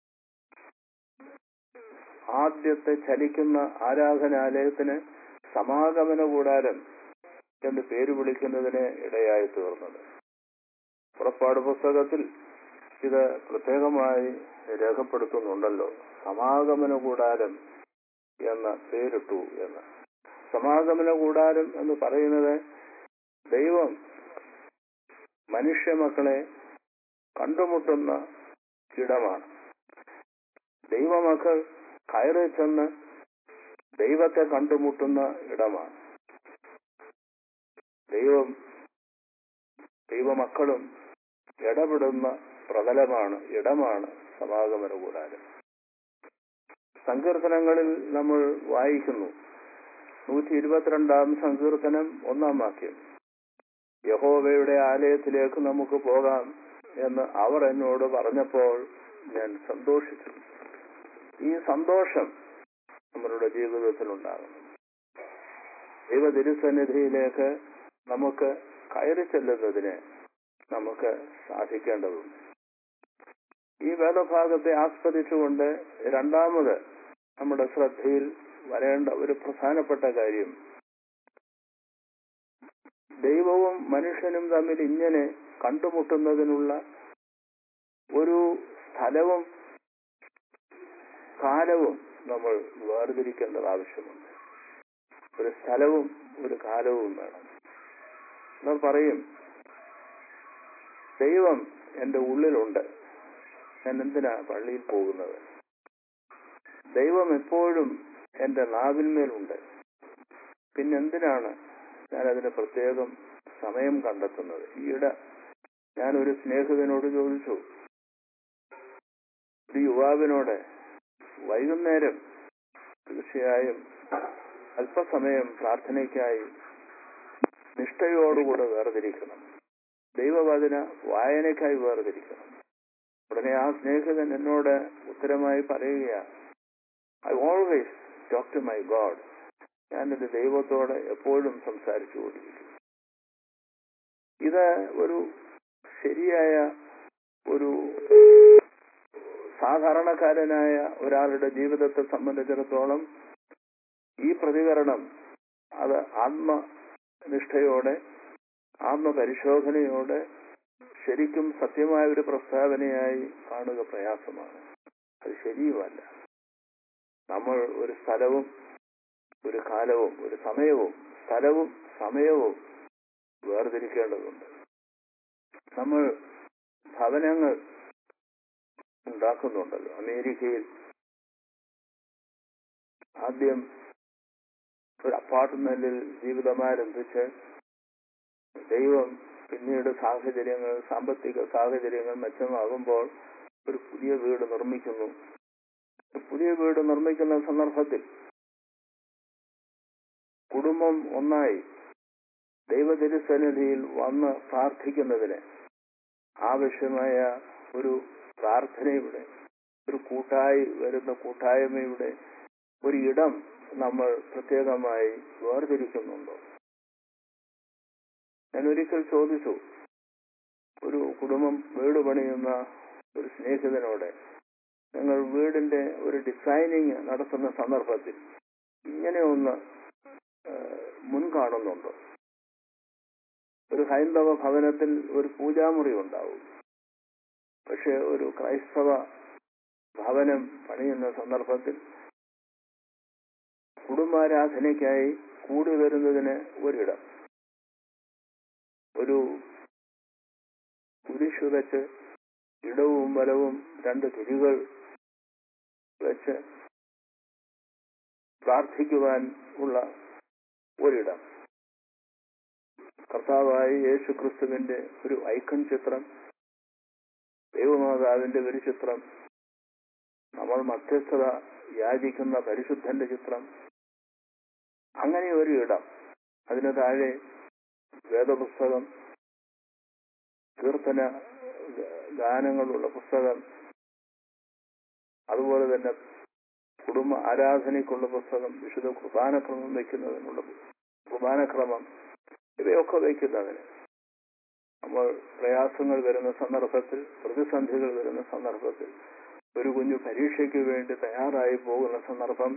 Speaker 4: ആദ്യത്തെ ചലിക്കുന്ന ആരാധനാലയത്തിന് സമാഗമന കൂടാരം എന്ന് പേര് വിളിക്കുന്നതിന് ഇടയായി തീർന്നത് പുറപ്പാട് പുസ്തകത്തിൽ ഇത് പ്രത്യേകമായി രേഖപ്പെടുത്തുന്നുണ്ടല്ലോ സമാഗമന കൂടാരം എന്ന പേരിട്ടു എന്ന് സമാഗമന കൂടാരം എന്ന് പറയുന്നത് ദൈവം മനുഷ്യമക്കളെ കണ്ടുമുട്ടുന്ന ഇടമാണ് ദൈവമക്കൾ കയറി ചെന്ന് ദൈവത്തെ കണ്ടുമുട്ടുന്ന ഇടമാണ് ദൈവം ദൈവമക്കളും ഇടപെടുന്ന പ്രതലമാണ് ഇടമാണ് സമാഗമന കൂടാരം സങ്കീർത്തനങ്ങളിൽ നമ്മൾ വായിക്കുന്നു നൂറ്റി ഇരുപത്തിരണ്ടാം സങ്കീർത്തനം ഒന്നാം വാക്യം യഹോവയുടെ ആലയത്തിലേക്ക് നമുക്ക് പോകാം എന്ന് അവർ എന്നോട് പറഞ്ഞപ്പോൾ ഞാൻ സന്തോഷിച്ചു ഈ സന്തോഷം നമ്മളുടെ ജീവിതത്തിൽ ഉണ്ടാകണം ദൈവ തിരുസന്നിധിയിലേക്ക് നമുക്ക് കയറി ചെല്ലുന്നതിന് നമുക്ക് സാധിക്കേണ്ടതുണ്ട് ഈ വേദഭാഗത്തെ ആസ്പദിച്ചുകൊണ്ട് രണ്ടാമത് നമ്മുടെ ശ്രദ്ധയിൽ വരേണ്ട ഒരു പ്രധാനപ്പെട്ട കാര്യം ദൈവവും മനുഷ്യനും തമ്മിൽ ഇങ്ങനെ കണ്ടുമുട്ടുന്നതിനുള്ള ഒരു സ്ഥലവും കാലവും നമ്മൾ വേർതിരിക്കേണ്ടത് ആവശ്യമുണ്ട് ഒരു സ്ഥലവും ഒരു കാലവും വേണം നമ്മൾ പറയും ദൈവം എന്റെ ഉള്ളിലുണ്ട് ഞാൻ എന്തിനാ പള്ളിയിൽ പോകുന്നത് ദൈവം എപ്പോഴും എന്റെ നാവിന്മേലുണ്ട് പിന്നെന്തിനാണ് ഞാൻ അതിന് പ്രത്യേകം സമയം കണ്ടെത്തുന്നത് ഈയിടെ ഞാൻ ഒരു സ്നേഹിതനോട് ചോദിച്ചു ഒരു യുവാവിനോട് വൈകുന്നേരം തീർച്ചയായും അല്പസമയം പ്രാർത്ഥനയ്ക്കായി നിഷ്ഠയോടുകൂടെ വേർതിരിക്കണം ദൈവവചന വായനയ്ക്കായി വേർതിരിക്കണം ഉടനെ ആ സ്നേഹിതൻ എന്നോട് ഉത്തരമായി പറയുകയാണ് I always talk to my God ഞാനെന്റെ ദൈവത്തോട് എപ്പോഴും സംസാരിച്ചുകൊണ്ടിരിക്കും ഇത് ഒരു ശരിയായ ഒരു സാധാരണക്കാരനായ ഒരാളുടെ ജീവിതത്തെ സംബന്ധിച്ചിടത്തോളം ഈ പ്രതികരണം അത് ആത്മനിഷ്ഠയോടെ ആത്മപരിശോധനയോടെ ശരിക്കും സത്യമായ ഒരു പ്രസ്താവനയായി കാണുക പ്രയാസമാണ് അത് ശരിയുമല്ല നമ്മൾ ഒരു സ്ഥലവും ഒരു കാലവും ഒരു സമയവും സ്ഥലവും സമയവും വേർതിരിക്കേണ്ടതുണ്ട് നമ്മൾ ഭവനങ്ങൾ ഉണ്ടാക്കുന്നുണ്ടല്ലോ അമേരിക്കയിൽ ആദ്യം ഒരു അപ്പാർട്ട്മെന്റിൽ ജീവിതമാരംഭിച്ച് ദൈവം പിന്നീട് സാഹചര്യങ്ങൾ സാമ്പത്തിക സാഹചര്യങ്ങൾ മെച്ചമാകുമ്പോൾ ഒരു പുതിയ വീട് നിർമ്മിക്കുന്നു പുതിയ വീട് നിർമ്മിക്കുന്ന സന്ദർഭത്തിൽ കുടുംബം ഒന്നായി ദൈവതിരുസന്നിധിയിൽ വന്ന് പ്രാർത്ഥിക്കുന്നതിന് ആവശ്യമായ ഒരു പ്രാർത്ഥനയുടെ ഒരു കൂട്ടായി വരുന്ന കൂട്ടായ്മയുടെ ഒരു ഇടം നമ്മൾ പ്രത്യേകമായി വേർതിരിക്കുന്നുണ്ടോ ഞാൻ ഒരിക്കൽ ചോദിച്ചു ഒരു കുടുംബം വീട് പണിയുന്ന ഒരു സ്നേഹിതനോട് നിങ്ങൾ വീടിന്റെ ഒരു ഡിസൈനിങ് നടത്തുന്ന സന്ദർഭത്തിൽ ഇങ്ങനെ ഒന്ന് മുൻകാണുന്നുണ്ടോ ഒരു ഹൈന്ദവ ഭവനത്തിൽ ഒരു പൂജാമുറി ഉണ്ടാവും പക്ഷെ ഒരു ക്രൈസ്തവ ഭവനം പണിയുന്ന സന്ദർഭത്തിൽ കുടുംബാരാധനയ്ക്കായി കൂടി വരുന്നതിന് ഒരിടം ഒരു കുരിശു വെച്ച് ഇടവും വലവും രണ്ട് തിരികൾ വെച്ച് പ്രാർത്ഥിക്കുവാൻ ഉള്ള ഒരിടം കർത്താവായി യേശു ക്രിസ്തുവിന്റെ ഒരു ഐക്കൺ ചിത്രം ദൈവമാതാവിന്റെ ഒരു ചിത്രം നമ്മൾ മധ്യസ്ഥത യാചിക്കുന്ന പരിശുദ്ധന്റെ ചിത്രം അങ്ങനെ ഒരു ഇടം അതിന് താഴെ വേദപുസ്തകം കീർത്തന ഗാനങ്ങളുള്ള പുസ്തകം അതുപോലെ തന്നെ കുടുംബ ആരാധനയ്ക്കുള്ള പുസ്തകം വിശുദ്ധ കുർബാനക്രമം വയ്ക്കുന്നതിനുള്ള കുർബാനക്രമം ഇവയൊക്കെ വയ്ക്കുന്നതിന് നമ്മൾ പ്രയാസങ്ങൾ വരുന്ന സന്ദർഭത്തിൽ പ്രതിസന്ധികൾ വരുന്ന സന്ദർഭത്തിൽ ഒരു കുഞ്ഞു പരീക്ഷയ്ക്ക് വേണ്ടി തയ്യാറായി പോകുന്ന സന്ദർഭം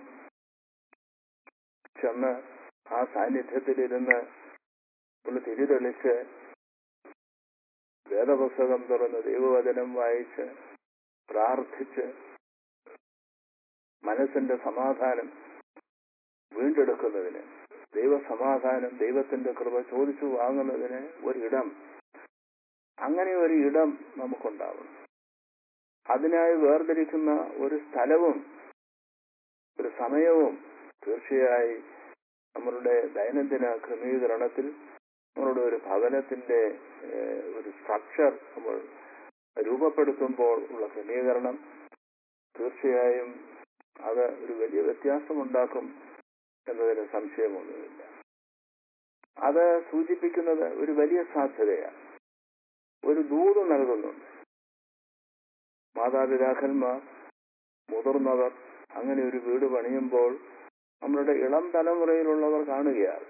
Speaker 4: ചെന്ന് ആ സാന്നിധ്യത്തിലിരുന്ന് ഒന്ന് തിരിതെളിച്ച് വേദപുസ്തകം തുറന്ന് ദൈവവചനം വായിച്ച് പ്രാർത്ഥിച്ച് മനസ്സിന്റെ സമാധാനം വീണ്ടെടുക്കുന്നതിന് ദൈവസമാധാനം ദൈവത്തിന്റെ കൃപ ചോദിച്ചു വാങ്ങുന്നതിന് ഒരിടം അങ്ങനെ ഒരു ഇടം നമുക്കുണ്ടാവണം അതിനായി വേർതിരിക്കുന്ന ഒരു സ്ഥലവും ഒരു സമയവും തീർച്ചയായി നമ്മളുടെ ദൈനംദിന ക്രമീകരണത്തിൽ നമ്മളുടെ ഒരു ഭവനത്തിന്റെ ഒരു സ്ട്രക്ചർ നമ്മൾ രൂപപ്പെടുത്തുമ്പോൾ ഉള്ള ക്രമീകരണം തീർച്ചയായും അത് ഒരു വലിയ വ്യത്യാസമുണ്ടാക്കും എന്നതിന് സംശയമൊന്നുമില്ല അത് സൂചിപ്പിക്കുന്നത് ഒരു വലിയ സാധ്യതയാണ് ഒരു ദൂത് നൽകുന്നുണ്ട് മാതാപിതാക്കന്മാർ മുതിർന്നവർ അങ്ങനെ ഒരു വീട് പണിയുമ്പോൾ നമ്മളുടെ ഇളം തലമുറയിലുള്ളവർ കാണുകയാണ്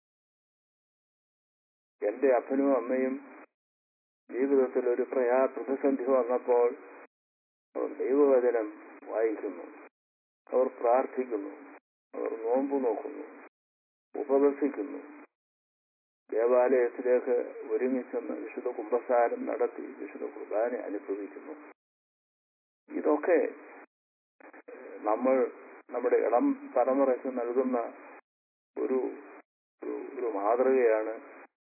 Speaker 4: എന്റെ അപ്പനും അമ്മയും ജീവിതത്തിൽ ഒരു പ്രയാ പ്രതിസന്ധി വന്നപ്പോൾ അവർ ദൈവവചനം വായിക്കുന്നു അവർ പ്രാർത്ഥിക്കുന്നു അവർ നോമ്പ് നോക്കുന്നു ഉപവസിക്കുന്നു ദേവാലയത്തിലേക്ക് ഒരുമിച്ചെന്ന് വിശുദ്ധ കുംഭസാരം നടത്തി വിശുദ്ധ കുർബാന അനുഭവിക്കുന്നു ഇതൊക്കെ നമ്മൾ നമ്മുടെ ഇളം തലമുറയ്ക്ക് നൽകുന്ന ഒരു ഒരു മാതൃകയാണ്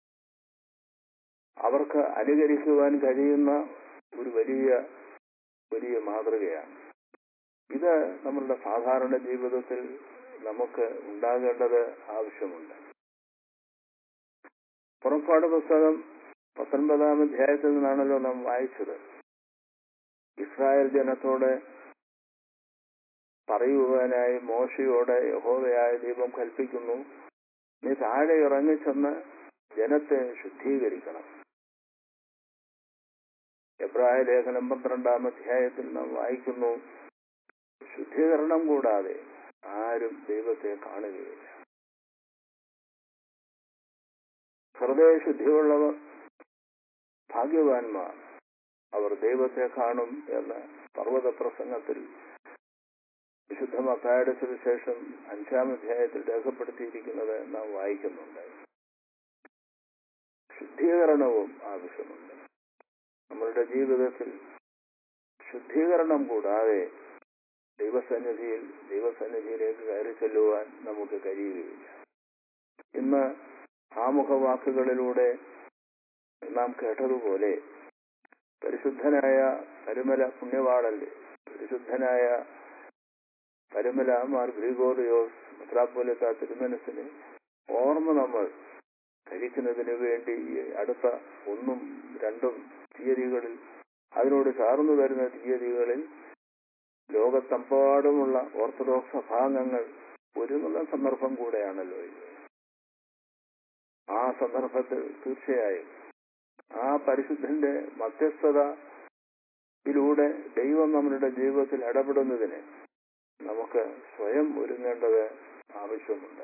Speaker 4: അവർക്ക് അനുകരിക്കുവാൻ കഴിയുന്ന ഒരു വലിയ വലിയ മാതൃകയാണ് ഇത് നമ്മളുടെ സാധാരണ ജീവിതത്തിൽ നമുക്ക് ഉണ്ടാകേണ്ടത് ആവശ്യമുണ്ട് പുറപ്പാട് പുസ്തകം പത്തൊൻപതാം അധ്യായത്തിൽ നിന്നാണല്ലോ നാം വായിച്ചത് ഇസ്രായേൽ ജനത്തോട് പറയുവാനായി മോശയോടെ യഹോവയായ ദൈവം കൽപ്പിക്കുന്നു നീ താഴെ ഇറങ്ങിച്ചെന്ന് ജനത്തെ ശുദ്ധീകരിക്കണം എബ്രായ ലേഖനം പന്ത്രണ്ടാം അധ്യായത്തിൽ നാം വായിക്കുന്നു ശുദ്ധീകരണം കൂടാതെ ആരും ദൈവത്തെ കാണുകയില്ല ഹൃദയശുദ്ധിയുള്ളവർ ഭാഗ്യവാന്മാർ അവർ ദൈവത്തെ കാണും എന്ന് പർവ്വത പ്രസംഗത്തിൽ വിശുദ്ധ മത്തായുടെ സുവിശേഷം അഞ്ചാം അധ്യായത്തിൽ രേഖപ്പെടുത്തിയിരിക്കുന്നത് നാം വായിക്കുന്നുണ്ട് ശുദ്ധീകരണവും ആവശ്യമുണ്ട് നമ്മളുടെ ജീവിതത്തിൽ ശുദ്ധീകരണം കൂടാതെ ദൈവസന്നിധിയിൽ ദൈവസന്നിധിയിലേക്ക് കയറി ചെല്ലുവാൻ നമുക്ക് കഴിയുകയില്ല ഇന്ന് ആമുഖവാക്കുകളിലൂടെ നാം കേട്ടതുപോലെ പരിശുദ്ധനായ പരുമല പുണ്യവാളന്റെ പരിശുദ്ധനായ പരുമല മാർ ഗ്രിഗോറിയോസ് മെത്രാപ്പോലത്ത തിരുമനസിന് ഓർമ്മ നമ്മൾ കഴിക്കുന്നതിന് വേണ്ടി ഈ അടുത്ത ഒന്നും രണ്ടും തീയതികളിൽ അതിനോട് ചേർന്നു വരുന്ന തീയതികളിൽ ലോകത്തെമ്പാടുമുള്ള ഓർത്തഡോക്സ് സഭാംഗങ്ങൾ ഒരുങ്ങുന്ന സന്ദർഭം കൂടെയാണല്ലോ ഇത് ആ സന്ദർഭത്തിൽ തീർച്ചയായും ആ പരിശുദ്ധന്റെ മധ്യസ്ഥതയിലൂടെ ദൈവം നമ്മളുടെ ജീവിതത്തിൽ ഇടപെടുന്നതിന് നമുക്ക് സ്വയം ഒരുങ്ങേണ്ടത് ആവശ്യമുണ്ട്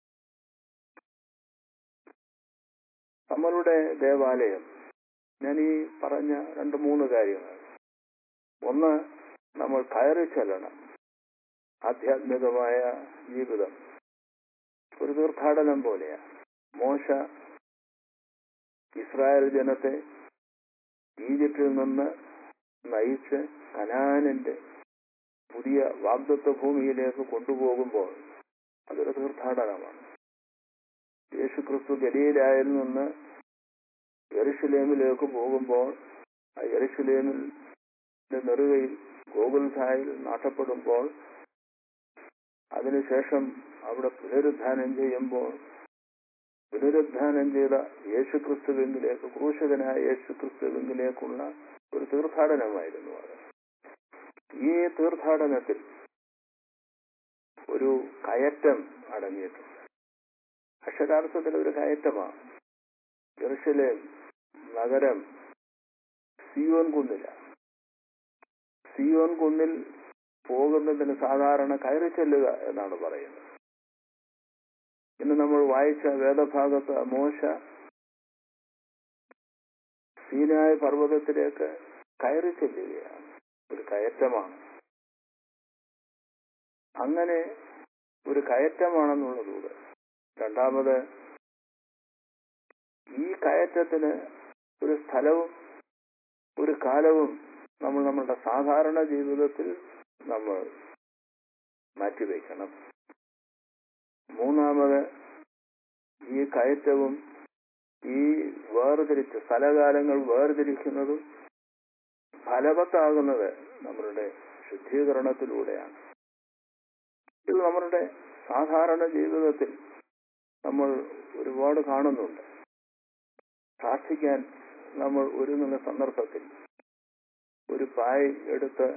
Speaker 4: നമ്മളുടെ ദേവാലയം ഞാൻ ഈ പറഞ്ഞ രണ്ട് മൂന്ന് കാര്യങ്ങൾ ഒന്ന് നമ്മൾ കയറി ചെല്ലണം ആധ്യാത്മികമായ ജീവിതം ഒരു തീർത്ഥാടനം പോലെയാണ് മോശ ഇസ്രായേൽ ജനത്തെ ഈജിപ്തിൽ നിന്ന് നയിച്ച് കനാനിന്റെ പുതിയ വാഗ്ദത്വ ഭൂമിയിലേക്ക് കൊണ്ടുപോകുമ്പോൾ അതൊരു തീർത്ഥാടനമാണ് യേശുക്രിസ്തു ഗലീലായിൽ നിന്ന് യെറുഷലേമിലേക്ക് പോകുമ്പോൾ ആ യെറുഷലേമിൽ നെറുകയിൽ ഗോകുൽധായിൽ നാട്ടപ്പെടുമ്പോൾ അതിനുശേഷം അവിടെ പുനരുദ്ധാനം ചെയ്യുമ്പോൾ പുനരുദ്ധാനം ചെയ്ത യേശുക്രിസ്തുവിലേക്ക് ക്രൂശകനായ യേശുക്രിസ്തുവിലേക്കുള്ള ഒരു തീർത്ഥാടനമായിരുന്നു അത് ഈ തീർത്ഥാടനത്തിൽ ഒരു കയറ്റം അടങ്ങിയിട്ടുണ്ട് അക്ഷരാർത്ഥത്തിൽ ഒരു കയറ്റമാണ് ജെറുസലേം നഗരം സിയോൻ കുന്നിലാണ് സിയോൻ കുന്നിൽ പോകുന്നതിന് സാധാരണ കയറി ചെല്ലുക എന്നാണ് പറയുന്നത് ഇന്ന് നമ്മൾ വായിച്ച വേദഭാഗത്ത് മോശ സീനായ പർവ്വതത്തിലേക്ക് കയറി ചെല്ലുകയാണ് ഒരു കയറ്റമാണ് അങ്ങനെ ഒരു കയറ്റമാണെന്നുള്ളതൂടെ രണ്ടാമത് ഈ കയറ്റത്തിന് ഒരു സ്ഥലവും ഒരു കാലവും നമ്മൾ നമ്മളുടെ സാധാരണ ജീവിതത്തിൽ നമ്മൾ മാറ്റിവെക്കണം മൂന്നാമത് ഈ കയറ്റവും ഈ വേർതിരിച്ച് സ്ഥലകാലങ്ങൾ വേർതിരിക്കുന്നതും ഫലവത്താകുന്നത് നമ്മളുടെ ശുദ്ധീകരണത്തിലൂടെയാണ് ഇത് നമ്മളുടെ സാധാരണ ജീവിതത്തിൽ നമ്മൾ ഒരുപാട് കാണുന്നുണ്ട് പ്രാർത്ഥിക്കാൻ നമ്മൾ ഒരുങ്ങുന്ന സന്ദർഭത്തിൽ ഒരു പായ് എടുത്ത്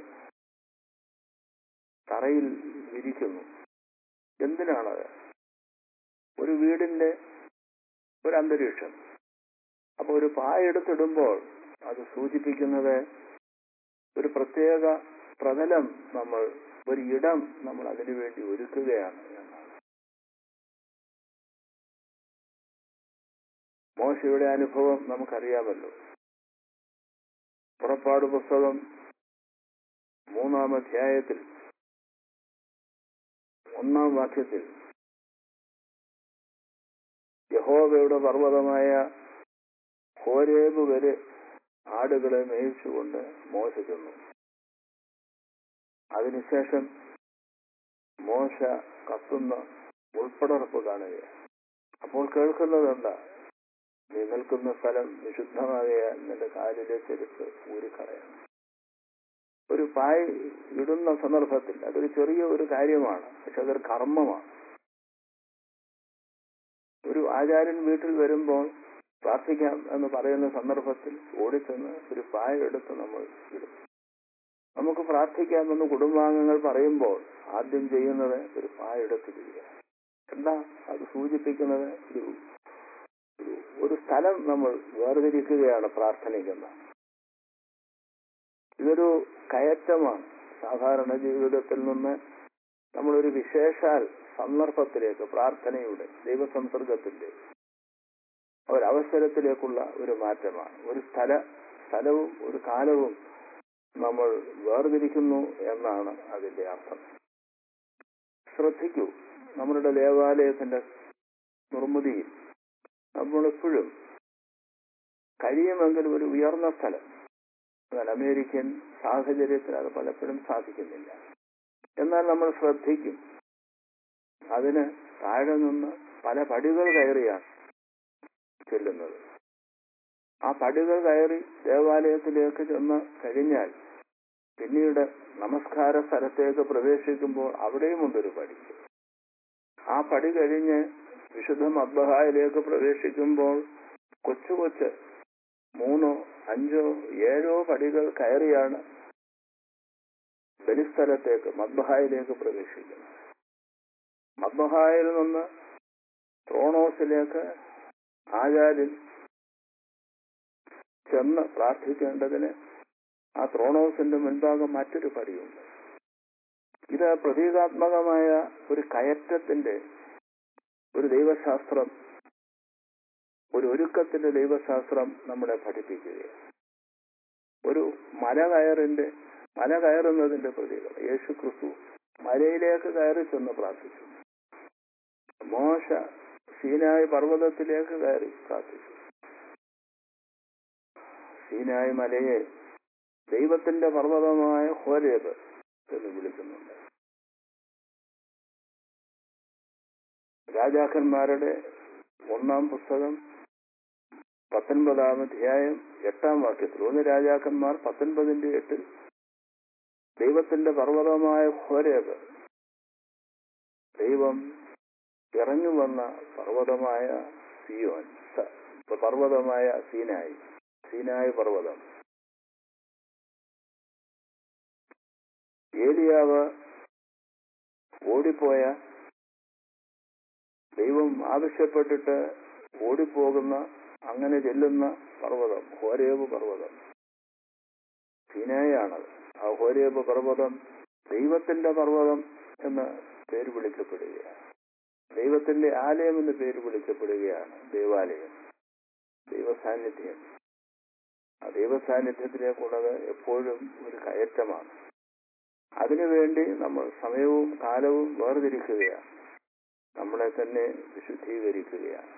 Speaker 4: തറയിൽ വിരിക്കുന്നു എന്തിനാണത് ഒരു വീടിന്റെ ഒരു അന്തരീക്ഷം അപ്പൊ ഒരു പായ എടുത്തിടുമ്പോൾ അത് സൂചിപ്പിക്കുന്നത് ഒരു പ്രത്യേക പ്രതലം നമ്മൾ ഒരു ഇടം നമ്മൾ അതിനു വേണ്ടി ഒരുക്കുകയാണ് എന്നാണ് മോശയുടെ അനുഭവം നമുക്കറിയാമല്ലോ പുറപ്പാട് പുസ്തകം മൂന്നാം അധ്യായത്തിൽ ഒന്നാം വാക്യത്തിൽ യഹോവയുടെ പർവ്വതമായ ഹോരേബ് വരെ ആടുകളെ മേയിച്ചുകൊണ്ട് മോശ ചെന്നു അതിനുശേഷം മോശ കത്തുന്ന ഉൾപ്പടർപ്പ് കാണുകയാണ് അപ്പോൾ കേൾക്കുന്നത് എന്താ നീ നിൽക്കുന്ന സ്ഥലം വിശുദ്ധമാകയാൽ നിന്റെ കാലിലെ ചെരുപ്പ് ഊരിക്കളയണം ഒരു പായ് ഇടുന്ന സന്ദർഭത്തിൽ അതൊരു ചെറിയ ഒരു കാര്യമാണ് പക്ഷെ അതൊരു കർമ്മമാണ് ഒരു ആചാര്യൻ വീട്ടിൽ വരുമ്പോൾ പ്രാർത്ഥിക്കാം എന്ന് പറയുന്ന സന്ദർഭത്തിൽ ഓടിച്ചെന്ന് ഒരു പായ എടുത്ത് നമ്മൾ ഇടും നമുക്ക് പ്രാർത്ഥിക്കാമെന്ന് കുടുംബാംഗങ്ങൾ പറയുമ്പോൾ ആദ്യം ചെയ്യുന്നത് ഒരു പായ എടുത്തിരിക്കുക എന്താ അത് സൂചിപ്പിക്കുന്നത് ഒരു ഒരു സ്ഥലം നമ്മൾ വേർതിരിക്കുകയാണ് പ്രാർത്ഥനയ്ക്കുന്ന ഇതൊരു കയറ്റമാണ് സാധാരണ ജീവിതത്തിൽ നിന്ന് നമ്മളൊരു വിശേഷാൽ സന്ദർഭത്തിലേക്ക് പ്രാർത്ഥനയുടെ ദൈവസംസർഗത്തിന്റെ ഒരവസരത്തിലേക്കുള്ള ഒരു മാറ്റമാണ് ഒരു സ്ഥല സ്ഥലവും ഒരു കാലവും നമ്മൾ വേർതിരിക്കുന്നു എന്നാണ് അതിന്റെ അർത്ഥം ശ്രദ്ധിക്കൂ നമ്മളുടെ ദേവാലയത്തിന്റെ നിർമ്മിതിയിൽ നമ്മളെപ്പോഴും കഴിയുമെങ്കിൽ ഒരു ഉയർന്ന സ്ഥലം എന്നാൽ അമേരിക്കൻ സാഹചര്യത്തിൽ അത് പലപ്പോഴും സാധിക്കുന്നില്ല എന്നാൽ നമ്മൾ ശ്രദ്ധിക്കും അതിന് താഴെ നിന്ന് പല പടികൾ കയറിയാണ് ചെല്ലുന്നത് ആ പടികൾ കയറി ദേവാലയത്തിലേക്ക് ചെന്ന് കഴിഞ്ഞാൽ പിന്നീട് നമസ്കാര സ്ഥലത്തേക്ക് പ്രവേശിക്കുമ്പോൾ അവിടെയും ഉണ്ടൊരു പടി ആ പടി കഴിഞ്ഞ് വിശുദ്ധ മദ്ബഹായിലേക്ക് പ്രവേശിക്കുമ്പോൾ കൊച്ചു കൊച്ച് മൂന്നോ അഞ്ചോ ഏഴോ പടികൾ കയറിയാണ് ബലിസ്ഥലത്തേക്ക് മദ്ബഹായിലേക്ക് പ്രവേശിക്കുന്നത് മദ്ബഹായിൽ നിന്ന് ത്രോണോസിലേക്ക് ആചാര്യൻ ചെന്ന് പ്രാർത്ഥിക്കേണ്ടതിന് ആ ത്രോണോസിന്റെ മുൻഭാഗം മറ്റൊരു പടിയുണ്ട് ഇത് പ്രതീകാത്മകമായ ഒരു കയറ്റത്തിന്റെ ഒരു ദൈവശാസ്ത്രം ഒരു ഒരുക്കത്തിന്റെ ദൈവശാസ്ത്രം നമ്മളെ പഠിപ്പിക്കുകയാണ് ഒരു മല കയറിന്റെ മല കയറുന്നതിന്റെ പ്രതീകം യേശു ക്രിസ്തു മലയിലേക്ക് കയറി ചെന്ന് പ്രാർത്ഥിച്ചു മോശ സീനായി പർവ്വതത്തിലേക്ക് കയറി പ്രാർത്ഥിച്ചു സീനായി മലയെ ദൈവത്തിന്റെ പർവ്വതമായ ഹോരേബ് എന്ന് വിളിക്കുന്നുണ്ട് രാജാക്കന്മാരുടെ ഒന്നാം പുസ്തകം പത്തൊൻപതാം അധ്യായം എട്ടാം വാക്യത്തിൽ ഒന്ന് രാജാക്കന്മാർ പത്തൊൻപതിന്റെ എട്ടിൽ ദൈവത്തിന്റെ പർവ്വതമായ ഹോരേബ് ദൈവം ഇറങ്ങി വന്ന പർവ്വതമായ സിയോൻ സ- പർവ്വതമായ സീനായി സീനായി പർവ്വതം ഏലിയാവ് ഓടിപ്പോയ ദൈവം ആവശ്യപ്പെട്ടിട്ട് ഓടിപ്പോകുന്ന അങ്ങനെ ചെല്ലുന്ന പർവ്വതം ഹോരേബ് പർവ്വതം സീനായാണത് ആ ഹോരേബ് പർവ്വതം ദൈവത്തിന്റെ പർവ്വതം എന്ന് പേര് വിളിക്കപ്പെടുകയാണ് ദൈവത്തിന്റെ ആലയം എന്ന് പേര് വിളിക്കപ്പെടുകയാണ് ദൈവാലയം ദൈവസാന്നിധ്യം ആ ദൈവസാന്നിധ്യത്തിലേക്കുള്ളത് എപ്പോഴും ഒരു കയറ്റമാണ് അതിനുവേണ്ടി നമ്മൾ സമയവും കാലവും വേർതിരിക്കുകയാണ് നമ്മളെ തന്നെ വിശുദ്ധീകരിക്കുകയാണ്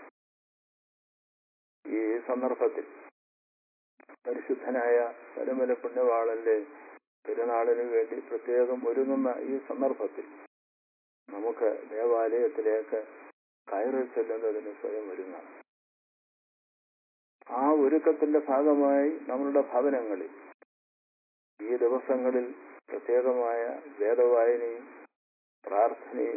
Speaker 4: ഈ സന്ദർഭത്തിൽ പരിശുദ്ധനായ പരമല പുണ്യവാളന്റെ പെരുന്നാളിന് വേണ്ടി പ്രത്യേകം ഒരുങ്ങുന്ന ഈ സന്ദർഭത്തിൽ നമുക്ക് ദേവാലയത്തിലേക്ക് കയറി ചെല്ലുന്നതിന് സ്വയം ഒരുങ്ങാം ആ ഒരുക്കത്തിന്റെ ഭാഗമായി നമ്മളുടെ ഭവനങ്ങളിൽ ഈ ദിവസങ്ങളിൽ പ്രത്യേകമായ വേദവായനയും പ്രാർത്ഥനയും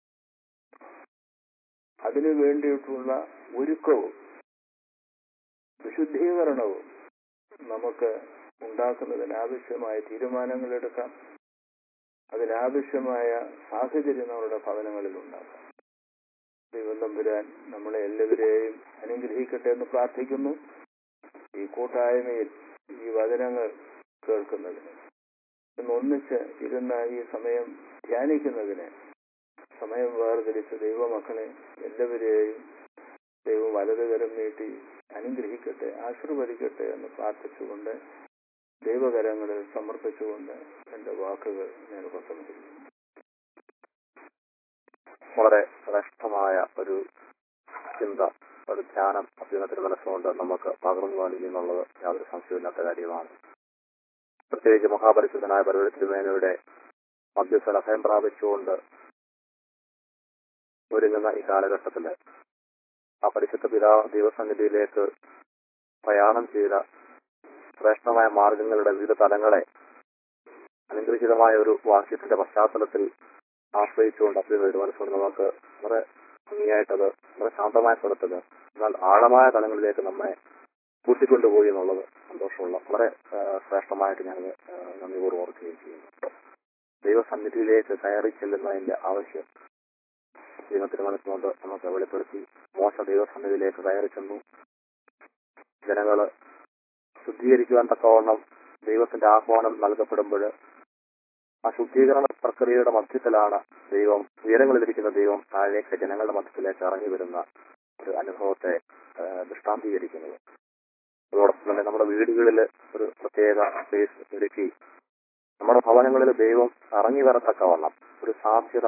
Speaker 4: അതിനു വേണ്ടിയിട്ടുള്ള ഒരുക്കവും വിശുദ്ധീകരണവും നമുക്ക് ഉണ്ടാക്കുന്നതിന് ആവശ്യമായ തീരുമാനങ്ങൾ എടുക്കാം അതിനാവശ്യമായ സാഹചര്യം നമ്മുടെ ഭവനങ്ങളിൽ ഉണ്ടാക്കാം ദൈവം തമ്പുരാൻ നമ്മളെ എല്ലാവരെയും അനുഗ്രഹിക്കട്ടെ എന്ന് പ്രാർത്ഥിക്കുന്നു ഈ കൂട്ടായ്മയിൽ ഈ വചനങ്ങൾ കേൾക്കുന്നതിന് ഇന്ന് ഒന്നിച്ച് ഇരുന്ന ഈ സമയം ധ്യാനിക്കുന്നതിന് സമയം വേർതിരിച്ച് ദൈവമക്കളെ എല്ലാവരെയും ദൈവം വലതുകരം നീട്ടി അനുഗ്രഹിക്കട്ടെ ആശീർവദിക്കട്ടെ എന്ന് പ്രാർത്ഥിച്ചുകൊണ്ട് ദൈവകരങ്ങളിൽ സമർപ്പിച്ചുകൊണ്ട് എന്റെ വാക്കുകൾ ഞാൻ ഉപസംഹരിക്കുന്നു
Speaker 2: വളരെ ശ്രേഷ്ഠമായ ഒരു ചിന്ത ഒരു ധ്യാനം അഭ്യനത്തിന് മനസ്സുകൊണ്ട് നമുക്ക് പകർന്നു നൽകിയെന്നുള്ളത് യാതൊരു സംശയമില്ലാത്ത കാര്യമാണ് പ്രത്യേകിച്ച് മഹാപരിശുദ്ധനായ പരവഴി തിരുമേനയുടെ മധ്യസ്ഥല അഭയം പ്രാപിച്ചുകൊണ്ട് ഒരുങ്ങുന്ന ഈ കാലഘട്ടത്തില് ആ പരിശുദ്ധ പിതാവ് ദൈവസന്നിധിയിലേക്ക് പ്രയാണം ചെയ്ത ശ്രേഷ്ഠമായ മാർഗങ്ങളുടെ വിവിധ തലങ്ങളെ അനുഗ്രഹീതമായ ഒരു വാക്യത്തിന്റെ പശ്ചാത്തലത്തിൽ ആശ്രയിച്ചുകൊണ്ട് അഭ്യത ഒരു മനസ്സുകൊണ്ട് നമുക്ക് വളരെ ഭംഗിയായിട്ടത് വളരെ ശാന്തമായ സ്വരത്തില് എന്നാൽ ആഴമായ തലങ്ങളിലേക്ക് നമ്മെ കൂട്ടിക്കൊണ്ടുപോയി എന്നുള്ളത് സന്തോഷമുള്ള വളരെ ആ, ശ്രേഷ്ഠമായിട്ട് ഞാൻ നന്ദിപൂർവ്വം ഓർക്കുകയും ചെയ്യുന്നു ദൈവസന്നിധിയിലേക്ക് കയറി ചെല്ലുന്നതിന്റെ ആവശ്യം ദൈവത്തിന് മനസ്സുകൊണ്ട് നമുക്ക് വെളിപ്പെടുത്തി മോശ ദൈവസന്നിധിയിലേക്ക് കയറി ചെന്നു ജനങ്ങള് ശുദ്ധീകരിക്കുവാൻ തക്കവണ്ണം ദൈവത്തിന്റെ ആഹ്വാനം നൽകപ്പെടുമ്പോൾ ആ ശുദ്ധീകരണ പ്രക്രിയയുടെ മധ്യത്തിലാണ് ദൈവം ഉയരങ്ങളിലിരിക്കുന്ന ദൈവം താഴേക്ക് ജനങ്ങളുടെ മധ്യത്തിലേക്ക് ഇറങ്ങി വരുന്ന ഒരു അനുഭവത്തെ ആ, ദൃഷ്ടാന്തീകരിക്കുന്നത് അതോടൊപ്പം തന്നെ നമ്മുടെ വീടുകളിൽ ഒരു പ്രത്യേക സ്പേസ് ഒരുക്കി നമ്മുടെ ഭവനങ്ങളിൽ ദൈവം ഇറങ്ങി വരത്തക്കവണ്ണം ഒരു സാധ്യത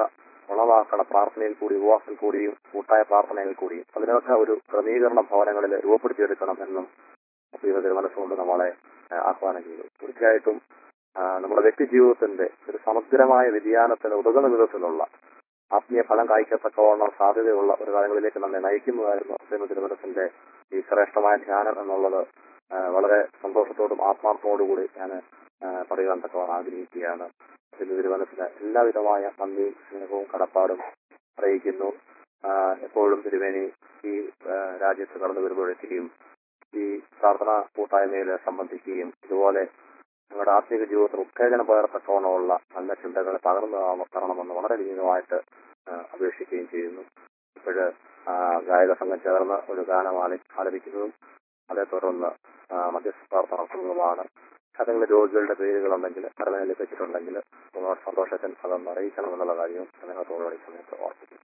Speaker 2: ഉളവാക്കണ പ്രാർത്ഥനയിൽ കൂടി ഉപവാസത്തിൽ കൂടിയും കൂട്ടായ പ്രാർത്ഥനയിൽ കൂടിയും അതിനൊക്കെ ഒരു ക്രമീകരണ ഭവനങ്ങളിൽ രൂപപ്പെടുത്തിയെടുക്കണം എന്നും ദൈവത്തിൽ മനസ്സുകൊണ്ട് നമ്മളെ ആ, ആഹ്വാനം ചെയ്തു തീർച്ചയായിട്ടും ആ, നമ്മുടെ വ്യക്തി ജീവിതത്തിന്റെ ഒരു സമഗ്രമായ വ്യതിയാനത്തിന് ഉതകുന്ന വിധത്തിലുള്ള ആത്മീയ ഫലം കായ്ക്കത്തക്കവണ്ണം സാധ്യതയുള്ള ഒരു കാര്യങ്ങളിലേക്ക് നമ്മെ നയിക്കുന്നതായിരുന്നു ദൈവ തിരുമനസിന്റെ ഈ ശ്രേഷ്ഠമായ ധ്യാനം എന്നുള്ളത് ആ, വളരെ സന്തോഷത്തോടും ആത്മാർത്ഥത്തോടുകൂടി ഞാൻ പറയുവാൻ തക്കവണ്ണം ആഗ്രഹിക്കുകയാണ് ദൈവ തിരുമനസിന് എല്ലാവിധമായ നന്ദിയും സ്നേഹവും കടപ്പാടും അറിയിക്കുന്നു ആ, എപ്പോഴും തിരുവേനി ഈ ആ, രാജ്യത്ത് കടന്നു വരുമ്പോഴേക്കും ഈ പ്രാർത്ഥനാ കൂട്ടായ്മയിൽ സംബന്ധിക്കുകയും ഇതുപോലെ നിങ്ങളുടെ ആത്മീക ജീവിതത്തിൽ ഉത്തേജനം പകരത്തക്കവണ്ണമുള്ള നല്ല ചിന്തകൾ പകർന്നു താ- തരണമെന്ന് വളരെ വിനീതമായിട്ട് ആ, അപേക്ഷിക്കുകയും ചെയ്യുന്നു ഇപ്പോഴ് ഗായക സംഘം ചേർന്ന് ഒരു ഗാനം ആല- ആലപിക്കുന്നതും അതേ തുടർന്ന് ആ, മധ്യസ്ഥ പ്രാർത്ഥന നടത്തുന്നതുമാണ് ഏതെങ്കിലും രോഗികളുടെ പേരുകളുണ്ടെങ്കിൽ കടമയിൽ വെച്ചിട്ടുണ്ടെങ്കിൽ നിങ്ങളുടെ സന്തോഷത്തിൽ അതൊന്ന് അറിയിക്കണമെന്നുള്ള കാര്യവും നിങ്ങളോട് ഈ സമയത്ത് ഓർപ്പിക്കുന്നു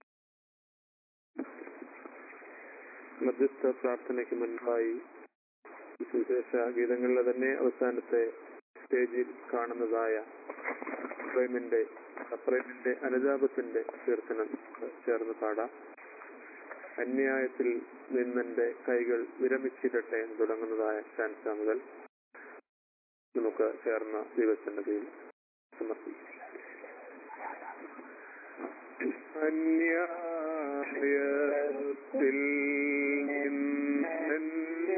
Speaker 3: മധ്യസ്ഥ പ്രാർത്ഥനയ്ക്ക് മുൻപായി സുവിശേഷ ഗീതങ്ങളിലെ തന്നെ അവസാനത്തെ സ്റ്റേജിൽ കാണുന്നതായ പ്രേമിന്റെ പ്രേമിന്റെ അനുതാപത്തിന്റെ കീർത്തനം ചേർന്ന് പാടാം അന്യായത്തിൽ നിന്നെന്റെ കൈകൾ വിരമിച്ചിരട്ടെ എന്ന് തുടങ്ങുന്നതായ ചാൻസ മുതൽ നമുക്ക് ചേർന്ന ദൈവസന്നതിയിൽ സമർപ്പിക്കാം അന്യായത്തിൽ നിന്നെന്റെ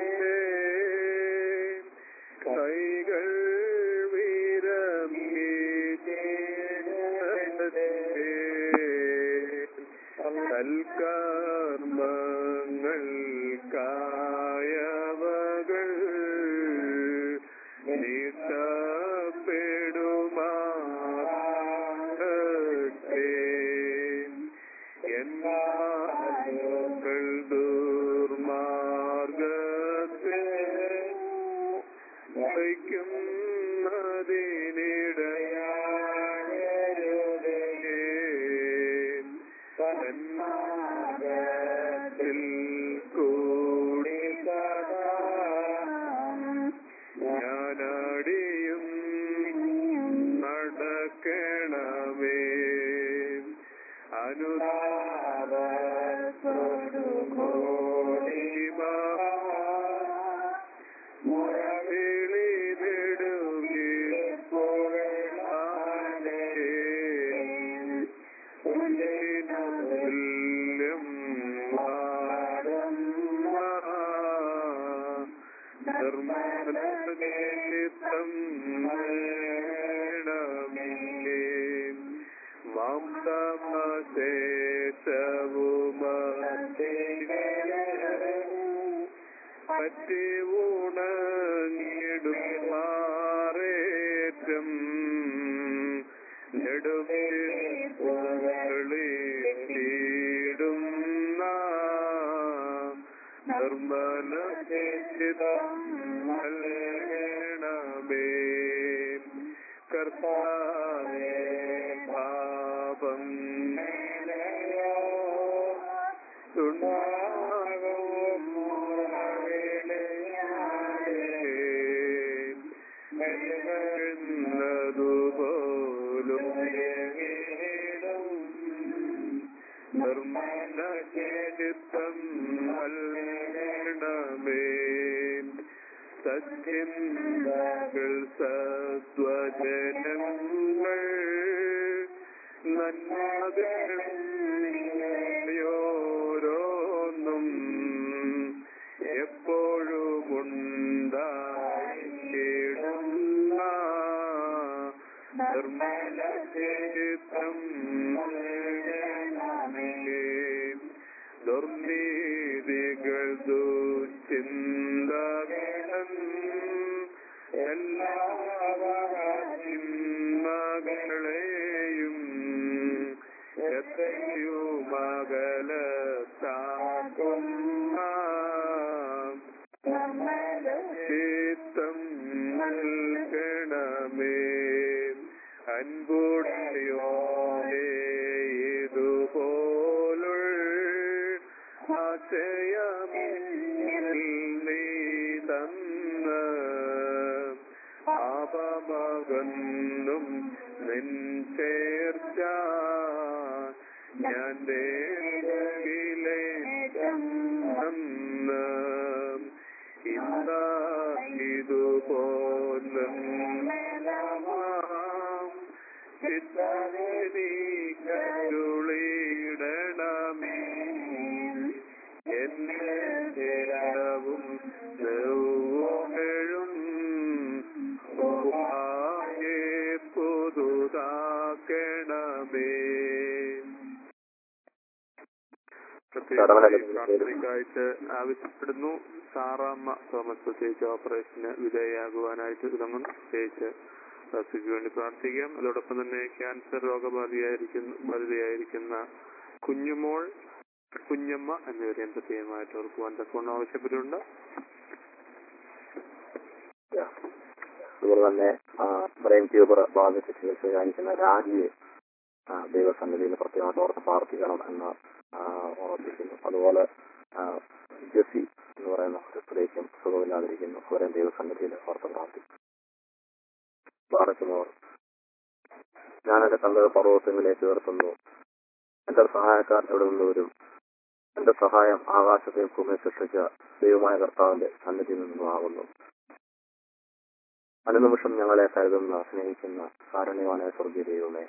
Speaker 3: കൈകൾ വിരമിച്ചേ സൽക്കർമ്മങ്ങൾക്കായവകൾ നീട്ടപ്പെടുമാറട്ടെ എന്നാക്കൾ ദുർമാർഗത്തെ വയ്ക്കുന്നതിനിടയാകരുതേ സന്മാർഗത്തിൽ കൂടി ഞാനടിയും നടക്കണമേ അനുതാപത്തോടു കൂടി മുഴവിളി തുല്യം ധർമ്മനിത്തം വേണമേ മാംസമശേഷവുമേ പറ്റി ഉണങ്ങിടുമാറേറ്റം നെടുവിടുന്ന നിർമ്മലചിതം നൽകണമേ കർത്താവേ പാപം ുന്നതുപോലും നിർമ്മലചിത്തം നൽകണമേ സത്യങ്ങൾ സത്വജനങ്ങൾ നന്മയോരോന്നും എപ്പോഴും ഉണ്ടായിടുന്ന നിർമ്മലചിത്തം നൽകണമേ ദുർനീതികൾ ദുശ്ചിന്തകളും എല്ലാ ചിന്മകളെയും എത്രയുമകലത്താക്കുന്ന ചിത്തം നൽകണമേ അൻപുടയോടെ ഇതുപോലുള്ള ആശയമിൽ നീ തന്ന പാപമകന്നും നിൻ ചേർച്ച നേരകിലേറ്റം അന്ന് ഇതാകിതുപോലും ചിത്തനെ നീ കരുളിടണമേ എന്നെ ദേഹവും നെവ്വഴും ഉപായെ പുതുതാക്കണമേ പ്രത്യേകമായി പ്രാർത്ഥനയ്ക്കായിട്ട് ആവശ്യപ്പെടുന്നു സാറാമ്മ തോമസ് പ്രത്യേകിച്ച് ഓപ്പറേഷന് വിധേയയാകുവാനായിട്ട് തുടങ്ങുന്നു പ്രത്യേകിച്ച് ഡോക്ടർക്ക് വേണ്ടി പ്രാർത്ഥിക്കാം അതോടൊപ്പം തന്നെ ക്യാൻസർ രോഗബാധിയായിരിക്കുന്ന ബാധിതയായിരിക്കുന്ന കുഞ്ഞുമോൾ കുഞ്ഞമ്മ എന്നിവരെയും പ്രത്യേകമായിട്ട് ഓർക്കുവാൻ തക്കവണ്ണം ആവശ്യപ്പെട്ടിട്ടുണ്ട്
Speaker 2: അതുപോലെ തന്നെ ബ്രെയിൻ ട്യൂബർ ബാധിച്ച് ചികിത്സ കാണിക്കുന്ന രാജിയെ ആ, ദൈവസന്നിധിയിൽ പ്രത്യേകമായിട്ട് ഓർത്ത് പ്രാർത്ഥിക്കണം എന്ന് ആ, ഓർമ്മിപ്പിക്കുന്നു അതുപോലെ ആ, ജെസ്സി എന്ന് പറയുന്ന ഒരു സ്ത്രീക്കും സുഖമില്ലാതിരിക്കുന്നു അവരെ ദൈവസന്നിധിയിൽ ഓർത്ത് പ്രാർത്ഥിക്കും ബാധിക്കുന്നവർ ഞാനെന്റെ കണ്ടത് പർവ്വതങ്ങളിലേക്ക് ഉയർത്തുന്നു എന്റെ സഹായക്കാർ എവിടെ നിന്ന് വരും എന്റെ സഹായം ആകാശത്തെയും ഭൂമിയെ സൃഷ്ടിച്ച ദൈവമായ കർത്താവിന്റെ സന്നിധിയിൽ നിന്നുമാകുന്നു അനുനിമിഷം ഞങ്ങളെ കരുതുന്ന സ്നേഹിക്കുന്ന കാരുണ്യവാനായ സ്വർഗീയ ദൈവമേ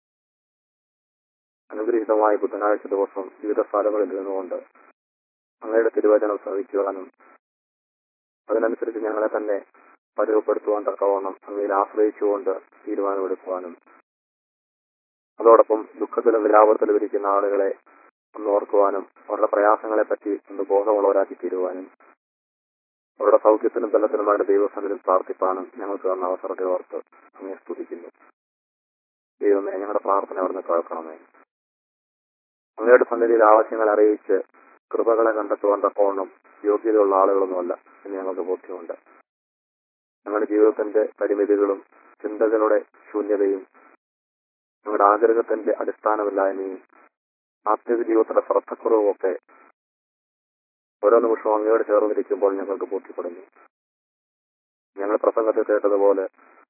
Speaker 2: അനുഗ്രഹീതമായ ബുധനാഴ്ച ദിവസം വിവിധ സ്ഥലങ്ങളിൽ ഇരുന്നുകൊണ്ട് അങ്ങയുടെ തിരുവചനം ശ്രവിക്കുവാനും അതിനനുസരിച്ച് ഞങ്ങളെ തന്നെ പരുവപ്പെടുത്തുവാൻ തക്കവണ്ണം അങ്ങയിൽ ആശ്രയിച്ചുകൊണ്ട് തീരുമാനമെടുക്കുവാനും അതോടൊപ്പം ദുഃഖത്തിലും വിലാപത്തിലും ഇരിക്കുന്ന ആളുകളെ ഒന്ന് ഓർക്കുവാനും അവരുടെ പ്രയാസങ്ങളെ പറ്റി ഒന്ന് ബോധമുള്ളവരാക്കി തീരുവാനും അവരുടെ സൗഖ്യത്തിനും ബലത്തിനുമായിട്ട് ദൈവസന്നിധിയിൽ പ്രാർത്ഥിപ്പാനും ഞങ്ങൾക്ക് തന്ന അവസരത്തെ ഓർത്ത് അങ്ങേ സ്തുതിക്കുന്നു ദൈവമേ ഞങ്ങളുടെ പ്രാർത്ഥന അവിടുന്ന് കേൾക്കണമേ അങ്ങയുടെ സന്നിധിയിൽ ആവശ്യങ്ങൾ അറിയിച്ച് കൃപകളെ കണ്ടെത്തുവാൻ തക്കവണ്ണം യോഗ്യതയുള്ള ആളുകളൊന്നുമല്ല എന്ന് ഞങ്ങൾക്ക് ബോധ്യമുണ്ട് ഞങ്ങളുടെ ജീവിതത്തിന്റെ പരിമിതികളും ചിന്തകളുടെ ശൂന്യതയും ഞങ്ങളുടെ ആഗ്രഹത്തിന്റെ അടിസ്ഥാനമില്ലായ്മയും ആത്മീയ ജീവിതത്തിന്റെ ശ്രദ്ധക്കുറവും ഒക്കെ ഓരോ നിമിഷവും അങ്ങയോട് ചേർന്നിരിക്കുമ്പോൾ ഞങ്ങൾക്ക് ബോധ്യപ്പെടുന്നു ഞങ്ങൾ പ്രസംഗത്തിൽ കേട്ടതുപോലെ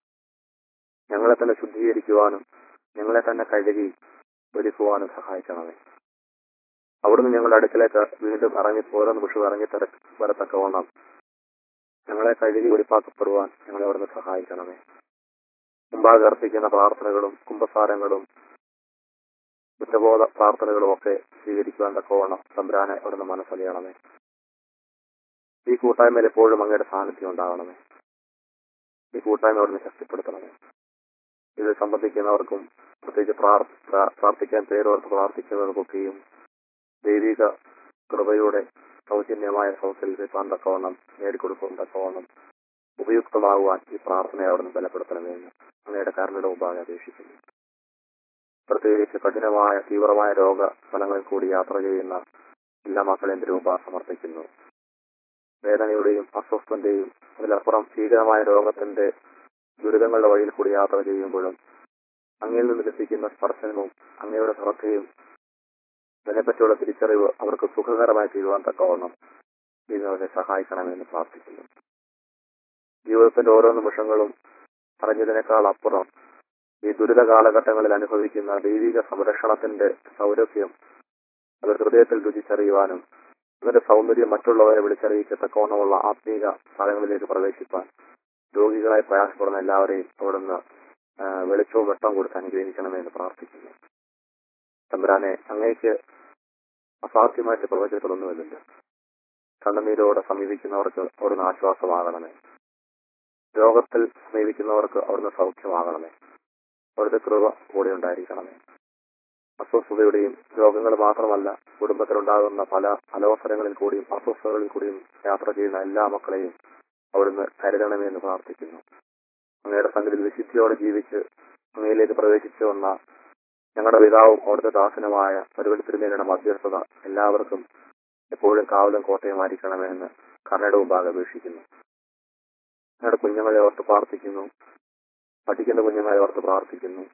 Speaker 2: ഞങ്ങളെ തന്നെ ശുദ്ധീകരിക്കുവാനും ഞങ്ങളെ തന്നെ കഴുകി ഒരുക്കുവാനും സഹായിക്കണമേ അവിടുന്ന് ഞങ്ങളുടെ അടുക്കലേക്ക് വീണ്ടും ഇറങ്ങി ഓരോ നിമിഷവും ഇറങ്ങി തര വരത്തക്കവണ്ണം ഞങ്ങളെ കഴുകി വെളിപ്പാക്കപ്പെടുവാൻ ഞങ്ങളെ അവിടുന്ന് സഹായിക്കണമേ മുമ്പാകെ അർപ്പിക്കുന്ന പ്രാർത്ഥനകളും കുംഭസാരങ്ങളും കുറ്റബോധ പ്രാർത്ഥനകളും ഒക്കെ സ്വീകരിക്കുവാൻ തക്കവണ്ണം തമ്പുരാനെ അവിടുന്ന് മനസ്സറിയണമേ ഈ കൂട്ടായ്മയിൽ എപ്പോഴും അങ്ങയുടെ സാന്നിധ്യം ഉണ്ടാകണമേ ഈ കൂട്ടായ്മ അവിടുന്ന് ശക്തിപ്പെടുത്തണമേ ഇത് സംബന്ധിക്കുന്നവർക്കും പ്രത്യേകിച്ച് പ്രാർ- പ്രാ- പ്രാർത്ഥിക്കാൻ പേരോർത്ത് പ്രാർത്ഥിക്കുന്നവർക്കൊക്കെയും ദൈവിക കൃപയുടെ സൗജന്യമായ സൗകര്യത്തിൽപ്പാൻ തക്കവണ്ണം നേടിക്കൊടുക്കും തക്കവണ്ണം ഉപയുക്തമാകുവാൻ ഈ പ്രാർത്ഥനയെ അവിടുന്ന് ബലപ്പെടുത്തണമെന്ന് അങ്ങയുടെ കാരണയുടെ മുമ്പാകെ അപേക്ഷിക്കുന്നു പ്രത്യേകിച്ച് കഠിനമായ തീവ്രമായ രോഗ ഫലങ്ങളിൽ കൂടി യാത്ര ചെയ്യുന്ന എല്ലാ മക്കളെയും തിരുമുമ്പാ സമർപ്പിക്കുന്നു വേദനയുടെയും അസ്വസ്ഥന്റെയും അതിലപ്പുറം ഭീകരമായ രോഗത്തിന്റെ ദുരിതങ്ങളുടെ വഴിയിൽ കൂടി യാത്ര ചെയ്യുമ്പോഴും അങ്ങയിൽ നിന്ന് ലഭിക്കുന്ന സ്പർശനവും അങ്ങയുടെ ശ്രദ്ധയും അതിനെപ്പറ്റിയുള്ള തിരിച്ചറിവ് അവർക്ക് സുഖകരമായി തീരുവാൻ തക്കവണ്ണം ഇതിനവരെ സഹായിക്കണമെന്ന് പ്രാർത്ഥിക്കുന്നു ജീവിതത്തിന്റെ ഓരോ നിമിഷങ്ങളും അറിഞ്ഞതിനേക്കാൾ അപ്പുറം ഈ ദുരിത കാലഘട്ടങ്ങളിൽ അനുഭവിക്കുന്ന ദൈവിക സംരക്ഷണത്തിന്റെ സൗരഭ്യം അത് ഹൃദയത്തിൽ രുചിച്ചറിയുവാനും അതിന്റെ സൗന്ദര്യം മറ്റുള്ളവരെ വിളിച്ചറിയിക്കത്തക്കവണ്ണമുള്ള ആത്മീക സ്ഥലങ്ങളിലേക്ക് പ്രവേശിപ്പാൻ രോഗികളായി പ്രയാസപ്പെടുന്ന എല്ലാവരെയും അവിടുന്ന് ആ, വെളിച്ചവും വെട്ടവും കൊടുത്ത് അനുഗ്രഹിക്കണമെന്ന് പ്രാർത്ഥിക്കുന്നു തമ്പുരാനെ അങ്ങേക്ക് അസാധ്യമായിട്ട് പ്രവചനത്തിലൊന്നുമില്ല കണ്ണുനീരോടെ സമീപിക്കുന്നവർക്ക് അവിടുന്ന് ആശ്വാസമാകണമേ രോഗത്തിൽ സമീപിക്കുന്നവർക്ക് അവിടുന്ന് സൗഖ്യമാകണമേ അവിടുത്തെ കൃപ കൂടെ ഉണ്ടായിരിക്കണമേ അസ്വസ്ഥതയുടെയും രോഗങ്ങൾ മാത്രമല്ല കുടുംബത്തിലുണ്ടാകുന്ന പല അലോസരങ്ങളിൽ കൂടിയും അസ്വസ്ഥതകളിൽ കൂടിയും യാത്ര ചെയ്യുന്ന എല്ലാ മക്കളെയും അവിടുന്ന് കരുതണമേ എന്ന് പ്രാർത്ഥിക്കുന്നു അങ്ങയുടെ സംഗതിയിൽ വിശുദ്ധിയോടെ ജീവിച്ച് അങ്ങയിലേക്ക് പ്രവേശിച്ചു വന്ന ഞങ്ങളുടെ പിതാവും അവിടുത്തെ ദാസനുമായ പരിവർത്തിരുമേനയുടെ മധ്യസ്ഥത എല്ലാവർക്കും എപ്പോഴും കാവലും കോട്ടയുമായിരിക്കണമെന്ന് കർണയുടെ മുമ്പാകെ അപേക്ഷിക്കുന്നു ഞങ്ങളുടെ കുഞ്ഞുങ്ങളെ ഓർത്ത് പ്രാർത്ഥിക്കുന്നു പഠിക്കുന്ന കുഞ്ഞുങ്ങളെ ഓർത്ത് പ്രാർത്ഥിക്കുന്നു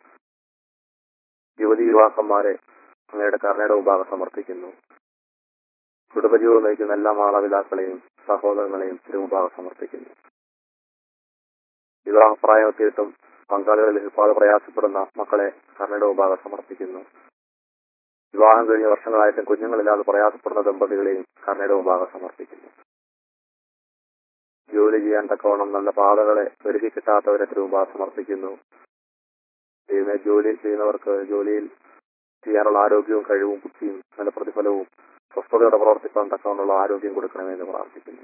Speaker 2: യുവതി യുവാക്കന്മാരെ അങ്ങയുടെ കർണയുടെ മുമ്പാകെ സമർപ്പിക്കുന്നു കുടുംബജീവിതം നയിക്കുന്ന എല്ലാ മാതാപിതാക്കളെയും സഹോദരങ്ങളെയും തിരുമുമ്പാകെ സമർപ്പിക്കുന്നു വിവാഹപ്രായമെത്തിയിട്ടും പങ്കാളികളിൽ ലഭിക്കാതെ പ്രയാസപ്പെടുന്ന മക്കളെ കർണയുടെ മുമ്പാകെ സമർപ്പിക്കുന്നു വിവാഹം കഴിഞ്ഞ വർഷങ്ങളായിട്ടും കുഞ്ഞുങ്ങളില്ലാതെ പ്രയാസപ്പെടുന്ന ദമ്പതികളെയും കർണയുടെ മുമ്പാകെ സമർപ്പിക്കുന്നു ജോലി ചെയ്യാൻ തക്കവണ്ണം നല്ല പാതകളെ ഒരുക്കി കിട്ടാത്തവരെ തിരുമുമ്പാകെ സമർപ്പിക്കുന്നു ദൈവമേ ജോലി ചെയ്യുന്നവർക്ക് ജോലിയിൽ ചെയ്യാനുള്ള ആരോഗ്യവും കഴിവും ബുദ്ധിയും നല്ല പ്രതിഫലവും സ്വസ്ഥതയോടെ പ്രവർത്തിക്കാൻ തക്കവണ്ണമുള്ള ആരോഗ്യം കൊടുക്കണമെന്ന് പ്രാർത്ഥിക്കുന്നു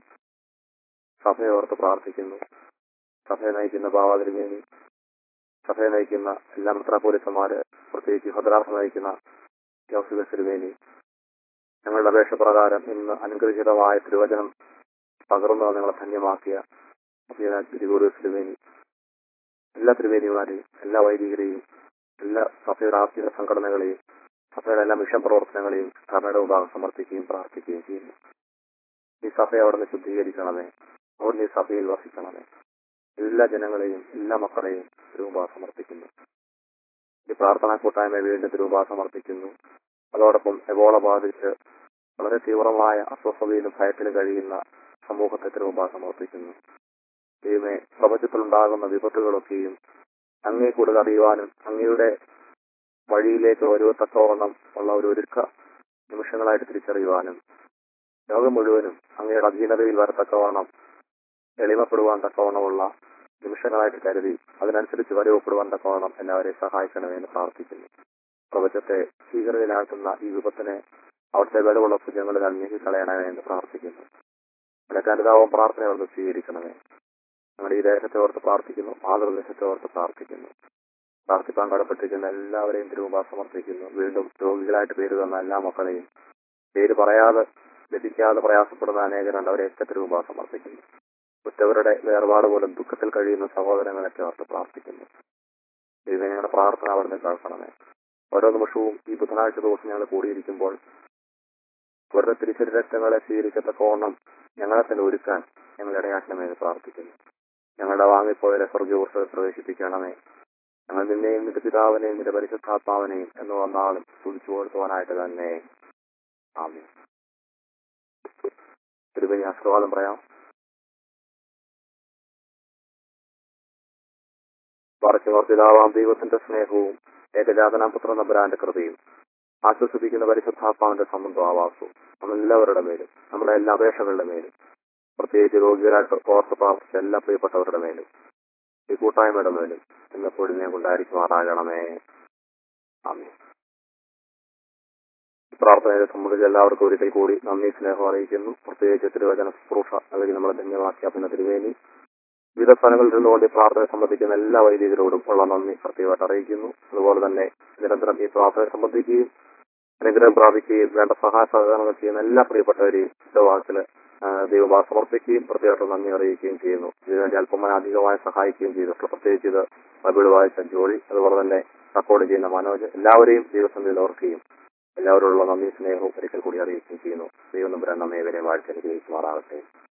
Speaker 2: സഭയെ ഓർത്ത് പ്രാർത്ഥിക്കുന്നു സഭയെ നയിക്കുന്ന ഭാവാതിരുമേനി സഭയെ നയിക്കുന്ന എല്ലാ മിത്രപോലിസന്മാര് പ്രത്യേകിച്ച് ഭദ്രാസ നയിക്കുന്ന ജോസഫ് തിരുമേനി ഞങ്ങളുടെ അപേക്ഷ പ്രകാരം ഇന്ന് അനുഗ്രഹീതമായ തിരുവചനം പകർന്നു നിങ്ങളെ ധന്യമാക്കിയ തിരുവൂരൂർ തിരുമേനി എല്ലാ തിരുമേനിമാരെയും എല്ലാ വൈദികരെയും എല്ലാ സഭയുടെ ആത്മീയ സംഘടനകളെയും സഭയുടെ എല്ലാ മിഷൻ പ്രവർത്തനങ്ങളെയും കർണയുടെ വിഭാഗം സമർപ്പിക്കുകയും പ്രാർത്ഥിക്കുകയും ചെയ്യുന്നു ഈ സഭയെ അവിടുന്ന് ശുദ്ധീകരിക്കണമേ അവിടുന്ന് ഈ സഭയിൽ വസിക്കണമേ എല്ലാ ജനങ്ങളെയും എല്ലാ മക്കളെയും രൂപ സമർപ്പിക്കുന്നു ഈ പ്രാർത്ഥനാ കൂട്ടായ്മ വീണ്ടും രൂപ സമർപ്പിക്കുന്നു അതോടൊപ്പം എബോള ബാധിച്ച് വളരെ തീവ്രമായ അസ്വസ്ഥതയിലും ഭയത്തിലും കഴിയുന്ന സമൂഹത്തെ രൂപ സമർപ്പിക്കുന്നു ദൈവമേ പ്രപഞ്ചത്തിലുണ്ടാകുന്ന വിപത്തുകളൊക്കെയും അങ്ങേ കൂടുതൽ അറിയുവാനും അങ്ങയുടെ വഴിയിലേക്ക് വരുവത്തക്കവണ്ണം ഉള്ള ഒരു ഒരുക്ക നിമിഷങ്ങളായിട്ട് തിരിച്ചറിയുവാനും ലോകം മുഴുവനും അങ്ങയുടെ അധീനതയിൽ വരത്തക്കവണ്ണം എളിമപ്പെടുവാൻ തക്കവണ്ണമുള്ള നിമിഷങ്ങളായിട്ട് കരുതി അതിനനുസരിച്ച് വരവപ്പെടുവാൻ തക്കവണ്ണം എല്ലാവരെയും സഹായിക്കണമെന്ന് പ്രാർത്ഥിക്കുന്നു പ്രപഞ്ചത്തെ ഭീകരതയിലാക്കുന്ന ഈ വിപത്തിനെ അവിടുത്തെ വിലവുള്ള കുഞ്ഞുങ്ങളിൽ അന്വേഷി കളയണമേ എന്ന് പ്രാർത്ഥിക്കുന്നു അതിനൊക്കെ അനുതാപം പ്രാർത്ഥന അവർക്ക് സ്വീകരിക്കണമേ ഞങ്ങളുടെ ഈ ദേശത്തെ ഓർത്ത് പ്രാർത്ഥിക്കുന്നു മാതൃദേശത്തെ ഓർത്ത് പ്രാർത്ഥിക്കുന്നു പ്രാർത്ഥിപ്പാൻ കടപ്പെട്ടിരിക്കുന്ന എല്ലാവരെയും തിരുമുമ്പ സമർപ്പിക്കുന്നു വീണ്ടും രോഗികളായിട്ട് പേര് തന്ന എല്ലാ മക്കളെയും പേര് പറയാതെ ലഭിക്കാതെ പ്രയാസപ്പെടുന്ന അനേകരുണ്ട് അവരെ ഒക്കെ തിരുമുമ്പ സമർപ്പിക്കുന്നു ഉറ്റവരുടെ വേർപാട് പോലും ദുഃഖത്തിൽ കഴിയുന്ന സഹോദരങ്ങളൊക്കെ ഓർത്ത് പ്രാർത്ഥിക്കുന്നു ദൈവം ഞങ്ങളുടെ പ്രാർത്ഥന അവിടുന്ന് കേൾക്കണമേ ഓരോ നിമിഷവും ഈ ബുധനാഴ്ച ദിവസം ഞങ്ങൾ കൂടിയിരിക്കുമ്പോൾ അവരുടെ തിരിച്ചടി രക്തങ്ങളെ സ്വീകരിക്കത്തക്കോണം ഞങ്ങളെ തന്നെ ഒരുക്കാൻ ഞങ്ങൾ ഇടയാക്കണമെന്ന് പ്രാർത്ഥിക്കുന്നു ഞങ്ങളുടെ വാങ്ങിപ്പോയവരെ സ്വർഗീയവസ്ഥയിൽ പ്രവേശിപ്പിക്കണമേ ഞങ്ങൾ നിന്നെയും നിന്റെ പിതാവിനെയും നിന്റെ പരിശുദ്ധാത്മാവിനെയും എന്ന് വന്നാളും തുടിച്ചു കൊടുത്തുവാനായിട്ട് തന്നെ ആമേ തിരുവനി ആശീർവാദം പറയാം പറച്ചവർ പിതാവാം ദൈവത്തിന്റെ സ്നേഹവും ഏകജാതനാം പുത്ര നമ്പരാന്റെ കൃപയും ആശ്വസിപ്പിക്കുന്ന പരിശുദ്ധാത്മാവിന്റെ സംബന്ധം ആവാസവും നമ്മളെല്ലാവരുടെ മേലും നമ്മുടെ എല്ലാ അപേക്ഷകളുടെ മേലും പ്രത്യേകിച്ച് രോഗികളായിട്ട് ഓർത്ത് പ്രാർത്ഥിച്ച എല്ലാ പ്രിയപ്പെട്ടവരുടെ മേലും ഈ കൂട്ടായ്മയുടെ മേലും എന്നെപ്പോഴും ഞാൻ കൊണ്ടായിരിക്കുമാറാകണമേ ആമേ ഈ പ്രാർത്ഥനയെ സംബന്ധിച്ച് എല്ലാവർക്കും ഒരിക്കൽ കൂടി നന്ദി സ്നേഹം അറിയിക്കുന്നു പ്രത്യേകിച്ച് തിരുവചന ശുശ്രൂഷ നൽകി നമ്മളെ ധന്യമാക്കിയ പിന്നെ തിരുവേനി വിവിധ സ്ഥലങ്ങളിൽ നിന്നുകൊണ്ട് ഈ പ്രാർത്ഥനയെ സംബന്ധിക്കുന്ന എല്ലാ വൈദികരോടും ഉള്ള നന്ദി പ്രത്യേകമായിട്ട് അറിയിക്കുന്നു അതുപോലെ തന്നെ നിരന്തരം ഈ പ്രാർത്ഥനയെ സംബന്ധിക്കുകയും അനുഗ്രഹം പ്രാപിക്കുകയും വേണ്ട സഹായ സഹകരണങ്ങൾ ചെയ്യുന്ന എല്ലാ പ്രിയപ്പെട്ടവരെയും ഉത്തരവാദിത്തത്തില് ദൈവഭാ സമർപ്പിക്കുകയും പ്രത്യേകമായിട്ട് നന്ദി അറിയിക്കുകയും ചെയ്യുന്നു ഇതിനുവേണ്ടി അല്പമായി അധികമായി സഹായിക്കുകയും ചെയ്തിട്ടുള്ള പ്രത്യേകിച്ച് ഇത് ബൈബിൾ വായിച്ച ജോലി അതുപോലെ തന്നെ റെക്കോർഡ് ചെയ്യുന്ന മനോജ് എല്ലാവരെയും ദൈവസന്നിധിയിൽ ഓർക്കുകയും എല്ലാവരോടുള്ള നന്ദി സ്നേഹവും ഒരിക്കൽ കൂടി അറിയിക്കുകയും ചെയ്യുന്നു ദൈവം നമ്പരാൻ നമ്മെ ഇവരെ വാഴ്ച അനുഗ്രഹിക്കുമാറാകട്ടെ